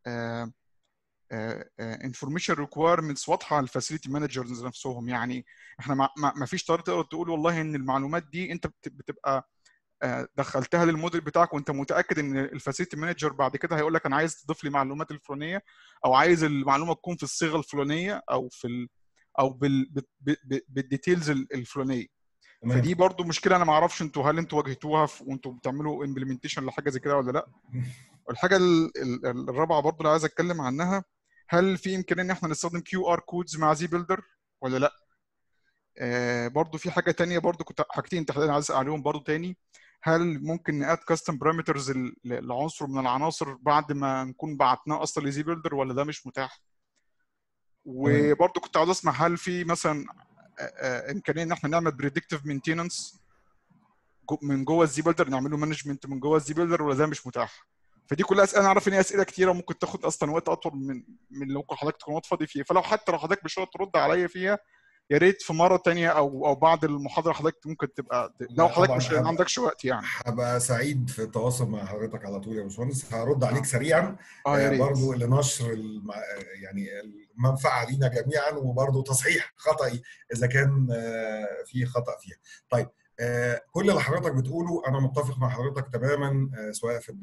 انفورميشن ريكويرمنتس واضحه على الفاسيلتي مانجرز نفسهم يعني احنا ما, ما فيش طريقه تقدر تقول والله ان المعلومات دي انت بتبقى دخلتها للموديل بتاعك وانت متاكد ان الفاسيلتي مانجر بعد كده هيقول لك انا عايز تضيف لي معلومات الفلانيه او عايز المعلومه تكون في الصيغه الفلانيه او في ال او بال بالديتيلز الفلانيه فدي برضو مشكله انا ما اعرفش انتوا هل انتوا واجهتوها وانتوا بتعملوا امبلمنتيشن لحاجه زي كده ولا لا الحاجه الرابعه برضو اللي عايز اتكلم عنها هل في امكانيه ان احنا نستخدم كيو ار كودز مع زي بيلدر ولا لا آه برضو في حاجه تانية برضو كنت حاجتين تحديدا عايز اسال عليهم برضو تاني هل ممكن ناد كاستم بارامترز لعنصر من العناصر بعد ما نكون بعتناه اصلا لزي بيلدر ولا ده مش متاح وبرضو كنت عاوز اسمع هل في مثلا امكانيه ان احنا نعمل بريدكتيف مينتيننس من جوه الزي بيلدر نعمله مانجمنت من جوه الزي بيلدر ولا ده مش متاح فدي كلها اسئله انا عارف ان هي اسئله كتيره ممكن تاخد اصلا وقت اطول من من اللي ممكن حضرتك تكون فاضي فيه فلو حتى لو حضرتك مش ترد عليا فيها يا ريت في مره تانية او او بعد المحاضره حضرتك ممكن تبقى لو حضرتك مش ما عندكش وقت يعني هبقى سعيد في التواصل مع حضرتك على طول يا باشمهندس هرد عليك سريعا اه يا ريت برضه لنشر المع... يعني المنفعه لينا جميعا وبرضه تصحيح خطأي اذا كان في خطأ فيها طيب كل اللي حضرتك بتقوله انا متفق مع حضرتك تماما سواء في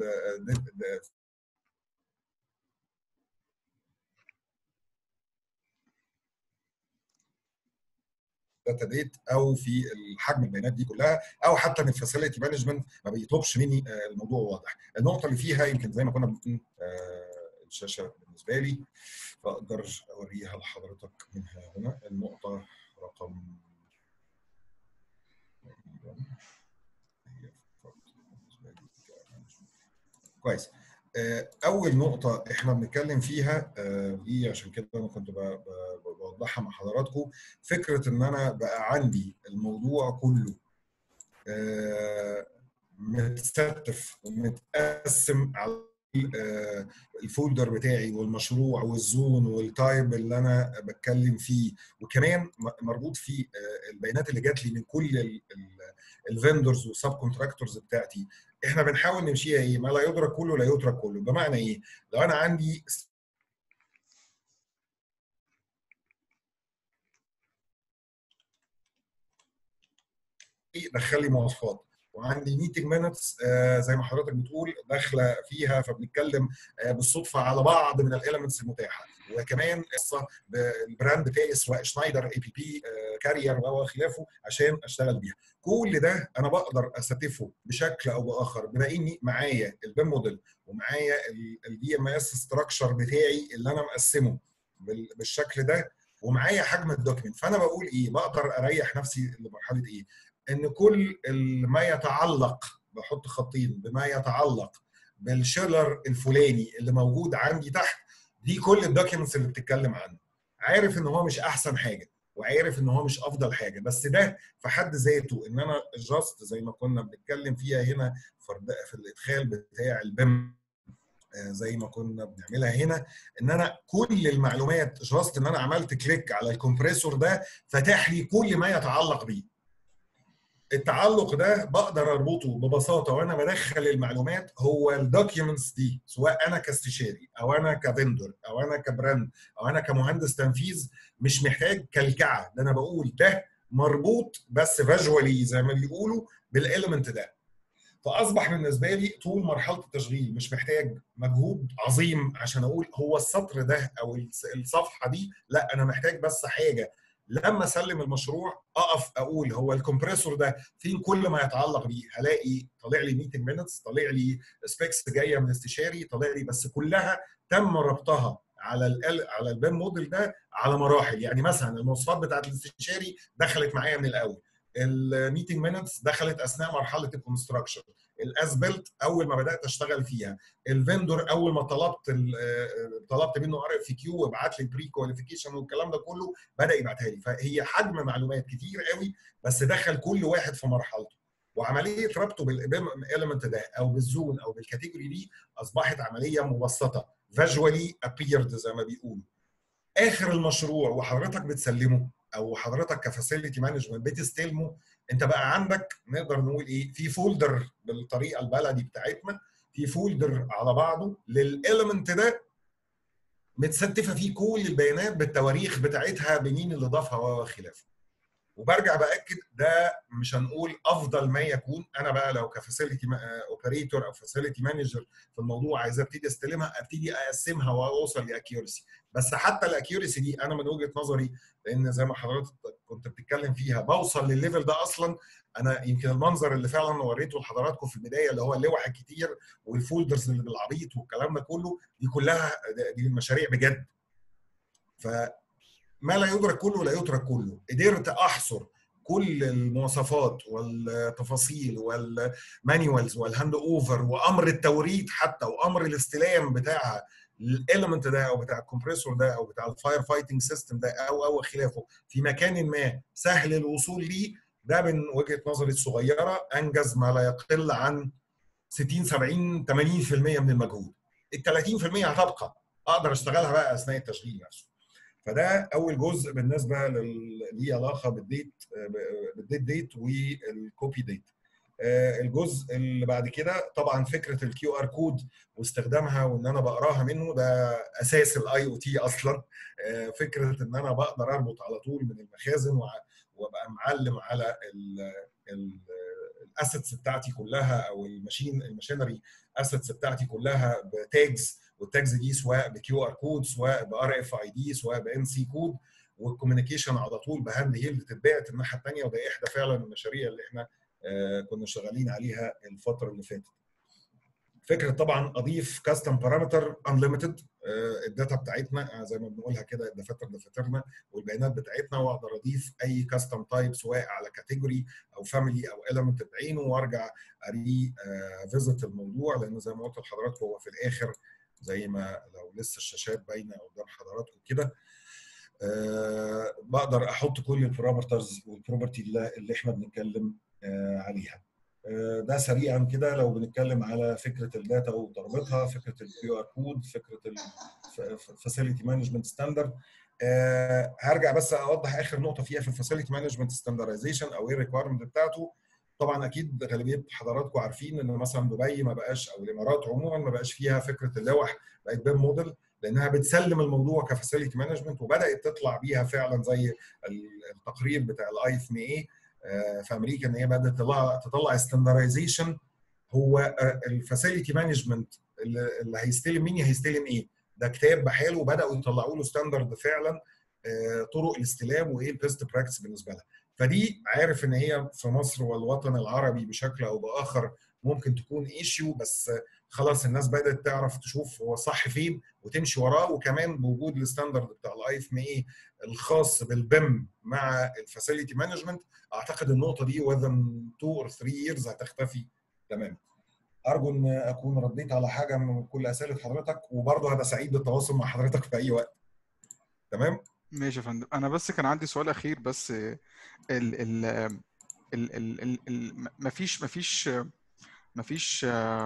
الداتا ديت او في الحجم البيانات دي كلها او حتى ان الفاسيلتي مانجمنت ما بيطلبش مني الموضوع واضح النقطه اللي فيها يمكن زي ما كنا بنقول الشاشه بالنسبه لي فاقدر اوريها لحضرتك منها هنا النقطه رقم كويس اول نقطه احنا بنتكلم فيها دي عشان كده انا كنت بوضحها مع حضراتكم فكره ان انا بقى عندي الموضوع كله متستف ومتقسم على الفولدر بتاعي والمشروع والزون والتايب اللي انا بتكلم فيه وكمان مربوط فيه البيانات اللي جات لي من كل الفندرز والسب كونتراكتورز بتاعتي احنا بنحاول نمشيها ايه ما لا يدرك كله لا يترك كله بمعنى ايه لو انا عندي دخل لي مواصفات وعندي ميتنج مينتس زي ما حضرتك بتقول داخله فيها فبنتكلم آه بالصدفه على بعض من الاليمنتس المتاحه وكمان قصه بالبراند بتاعي سواء شنايدر اي بي بي كارير وخلافه عشان اشتغل بيها كل ده انا بقدر استفه بشكل او باخر بما اني معايا البيم موديل ومعايا الدي ام اس ستراكشر بتاعي اللي انا مقسمه بالشكل ده ومعايا حجم الدوكيمنت فانا بقول ايه بقدر اريح نفسي لمرحله ايه ان كل ما يتعلق بحط خطين بما يتعلق بالشيلر الفلاني اللي موجود عندي تحت دي كل الدوكيومنتس اللي بتتكلم عنه عارف ان هو مش احسن حاجه وعارف ان هو مش افضل حاجه بس ده في حد ذاته ان انا جاست زي ما كنا بنتكلم فيها هنا في الادخال بتاع البيم زي ما كنا بنعملها هنا ان انا كل المعلومات جاست ان انا عملت كليك على الكمبريسور ده فتح لي كل ما يتعلق بيه التعلق ده بقدر اربطه ببساطه وانا بدخل المعلومات هو الدوكيومنتس دي سواء انا كاستشاري او انا كفندور او انا كبراند او انا كمهندس تنفيذ مش محتاج كلكعه ده انا بقول ده مربوط بس فيجوالي زي ما بيقولوا بالاليمنت ده فاصبح بالنسبه لي طول مرحله التشغيل مش محتاج مجهود عظيم عشان اقول هو السطر ده او الصفحه دي لا انا محتاج بس حاجه لما اسلم المشروع اقف اقول هو الكمبريسور ده فين كل ما يتعلق بيه هلاقي طالع لي ميتنج مينتس طالع لي سبيكس جايه من استشاري طالع لي بس كلها تم ربطها على ال على البيم موديل ده على مراحل يعني مثلا المواصفات بتاعت الاستشاري دخلت معايا من الاول الميتنج مينتس دخلت اثناء مرحله الكونستراكشن الاسبلت اول ما بدات اشتغل فيها الفندور اول ما طلبت طلبت منه ار اف كيو وابعت لي بري كواليفيكيشن والكلام ده كله بدا يبعتها لي فهي حجم معلومات كتير قوي بس دخل كل واحد في مرحلته وعمليه ربطه بالبيم اليمنت ده او بالزون او بالكاتيجوري دي اصبحت عمليه مبسطه فيجوالي ابيرد زي ما بيقولوا اخر المشروع وحضرتك بتسلمه او حضرتك كفاسيلتي مانجمنت بتستلمه انت بقى عندك نقدر نقول ايه في فولدر بالطريقه البلدي بتاعتنا في فولدر على بعضه للاليمنت ده متستفه فيه كل البيانات بالتواريخ بتاعتها بمين اللي ضافها وخلافه وبرجع باكد ده مش هنقول افضل ما يكون انا بقى لو كفاسيلتي اوبريتور او فاسيلتي مانجر في الموضوع عايز ابتدي استلمها ابتدي اقسمها واوصل لاكيورسي بس حتى الاكيورسي دي انا من وجهه نظري لان زي ما حضرتك كنت بتتكلم فيها بوصل للليفل ده اصلا انا يمكن المنظر اللي فعلا وريته لحضراتكم في البدايه اللي هو اللوح الكتير والفولدرز اللي بالعبيط والكلام ده كله دي كلها دي المشاريع بجد ف ما لا يدرك كله لا يترك كله قدرت احصر كل المواصفات والتفاصيل والمانيوالز والهاند اوفر وامر التوريد حتى وامر الاستلام بتاع الاليمنت ده او بتاع الكمبريسور ده او بتاع الفاير فايتنج سيستم ده او او خلافه في مكان ما سهل الوصول ليه ده من وجهه نظري الصغيره انجز ما لا يقل عن 60 70 80% من المجهود ال 30% هتبقى اقدر اشتغلها بقى اثناء التشغيل نفسه فده اول جزء بالنسبه ليه علاقه بالديت بالديت ديت والكوبي ديت الجزء اللي بعد كده طبعا فكره الكيو ار كود واستخدامها وان انا بقراها منه ده اساس الاي او تي اصلا فكره ان انا بقدر اربط على طول من المخازن وابقى معلم على الاسيتس بتاعتي كلها او الماشين الماشينري اسيتس بتاعتي كلها بتاجز والتاجز دي سواء بكيو ار كود سواء بار اف اي دي سواء بان سي كود والكوميونيكيشن على طول بهاند هيلد تتبعت الناحيه الثانيه وده احدى فعلا المشاريع اللي احنا كنا شغالين عليها الفتره اللي فاتت. فكره طبعا اضيف كاستم بارامتر انليمتد الداتا بتاعتنا زي ما بنقولها كده الدفاتر دفاترنا والبيانات بتاعتنا واقدر اضيف اي كاستم تايب سواء على كاتيجوري او فاميلي او اليمنت بعينه وارجع اري فيزيت الموضوع لان زي ما قلت لحضراتكم هو في الاخر زي ما لو لسه الشاشات باينه قدام حضراتكم كده أه بقدر احط كل البارامترز والبروبرتي اللي احنا بنتكلم أه عليها أه ده سريعا كده لو بنتكلم على فكره الداتا وتربطها فكره الكيو ار كود فكره الفاسيلتي مانجمنت ستاندرد هرجع بس اوضح اخر نقطه فيها في الفاسيلتي مانجمنت ستاندردايزيشن او ايه الريكويرمنت بتاعته طبعا اكيد غالبيه حضراتكم عارفين ان مثلا دبي ما بقاش او الامارات عموما ما بقاش فيها فكره اللوح بقت بيم موديل لانها بتسلم الموضوع كفاسيلتي مانجمنت وبدات تطلع بيها فعلا زي التقرير بتاع الاي اف ام اي في امريكا ان هي بدات تطلع تطلع ستاندرايزيشن هو الفاسيلتي مانجمنت اللي هيستلم مين هيستلم ايه ده كتاب بحاله وبداوا يطلعوا له ستاندرد فعلا طرق الاستلام وايه البيست براكتس بالنسبه لها فدي عارف ان هي في مصر والوطن العربي بشكل او باخر ممكن تكون ايشيو بس خلاص الناس بدات تعرف تشوف هو صح فين وتمشي وراه وكمان بوجود الستاندرد بتاع الاي اف ام اي الخاص بالبيم مع الفاسيلتي مانجمنت اعتقد النقطه دي وذن 2 اور 3 ييرز هتختفي تماما ارجو ان اكون رديت على حاجه من كل اسئله حضرتك وبرضه هبقى سعيد بالتواصل مع حضرتك في اي وقت تمام ماشي يا فندم انا بس كان عندي سؤال اخير بس ال ال ال ال ال ال مفيش مفيش مفيش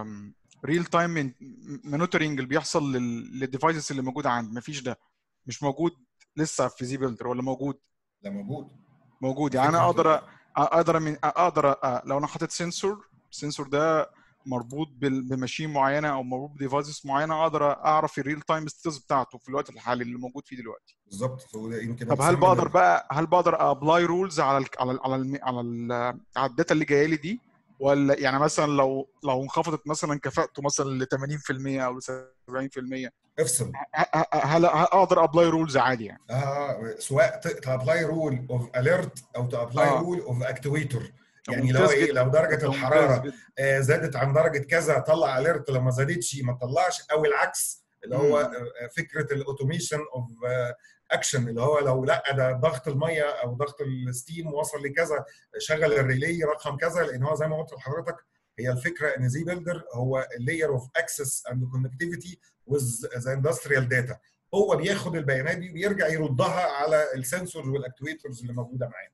ريل تايم مونيتورنج اللي بيحصل للديفايسز اللي موجوده عندي مفيش ده مش موجود لسه في زي بيلدر ولا موجود؟ لا موجود موجود يعني انا اقدر اقدر من اقدر لو انا حاطط سنسور السنسور ده مربوط بماشين معينه او مربوط بديفايسز معينه اقدر اعرف الريل تايم ستيتس بتاعته في الوقت الحالي اللي موجود فيه دلوقتي بالظبط يمكن طب هل بقدر بقى هل بقدر ابلاي رولز على ال على ال على ال على, ال على الداتا اللي جايه لي دي ولا يعني مثلا لو لو انخفضت مثلا كفاءته مثلا ل 80% او ل 70% افصل هل اقدر ابلاي رولز عادي يعني اه سواء تابلاي رول اوف اليرت او تابلاي رول اوف اكتويتور يعني لو ايه لو درجه الحراره آه زادت عن درجه كذا طلع اليرت لو ما زادتش ما تطلعش او العكس اللي هو فكره الاوتوميشن اوف اكشن اللي هو لو لا ده ضغط الميه او ضغط الستيم وصل لكذا شغل الريلي رقم كذا لان هو زي ما قلت لحضرتك هي الفكره ان زي بيلدر هو اللاير اوف اكسس اند كونكتيفيتي وذ ذا اندستريال داتا هو بياخد البيانات دي ويرجع يردها على السنسورز والاكتويترز اللي موجوده معانا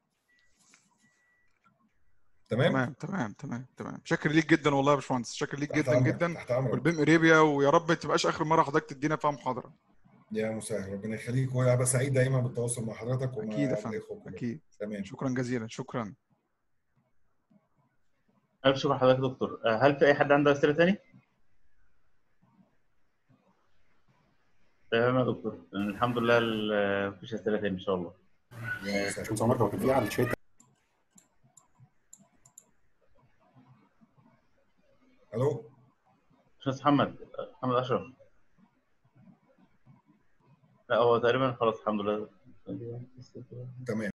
تمام تمام تمام تمام تمام شاكر ليك جدا والله يا باشمهندس شاكر ليك جدا جدا والبيم اريبيا ويا رب ما تبقاش اخر مره حضرتك تدينا فيها محاضره يا مسهل ربنا يخليك وابقى سعيد دايما بالتواصل مع حضرتك ومع اكيد يا فندم اكيد تمام شكرا جزيلا شكرا الف شكر حضرتك دكتور هل في اي حد عنده اسئله ثاني؟ تمام يا دكتور الحمد لله مفيش اسئله ثاني ان شاء الله باشمهندس عمر لو كان في على الشات الو باشمهندس محمد محمد اشرف لا هو تقريبا خلاص الحمد لله تمام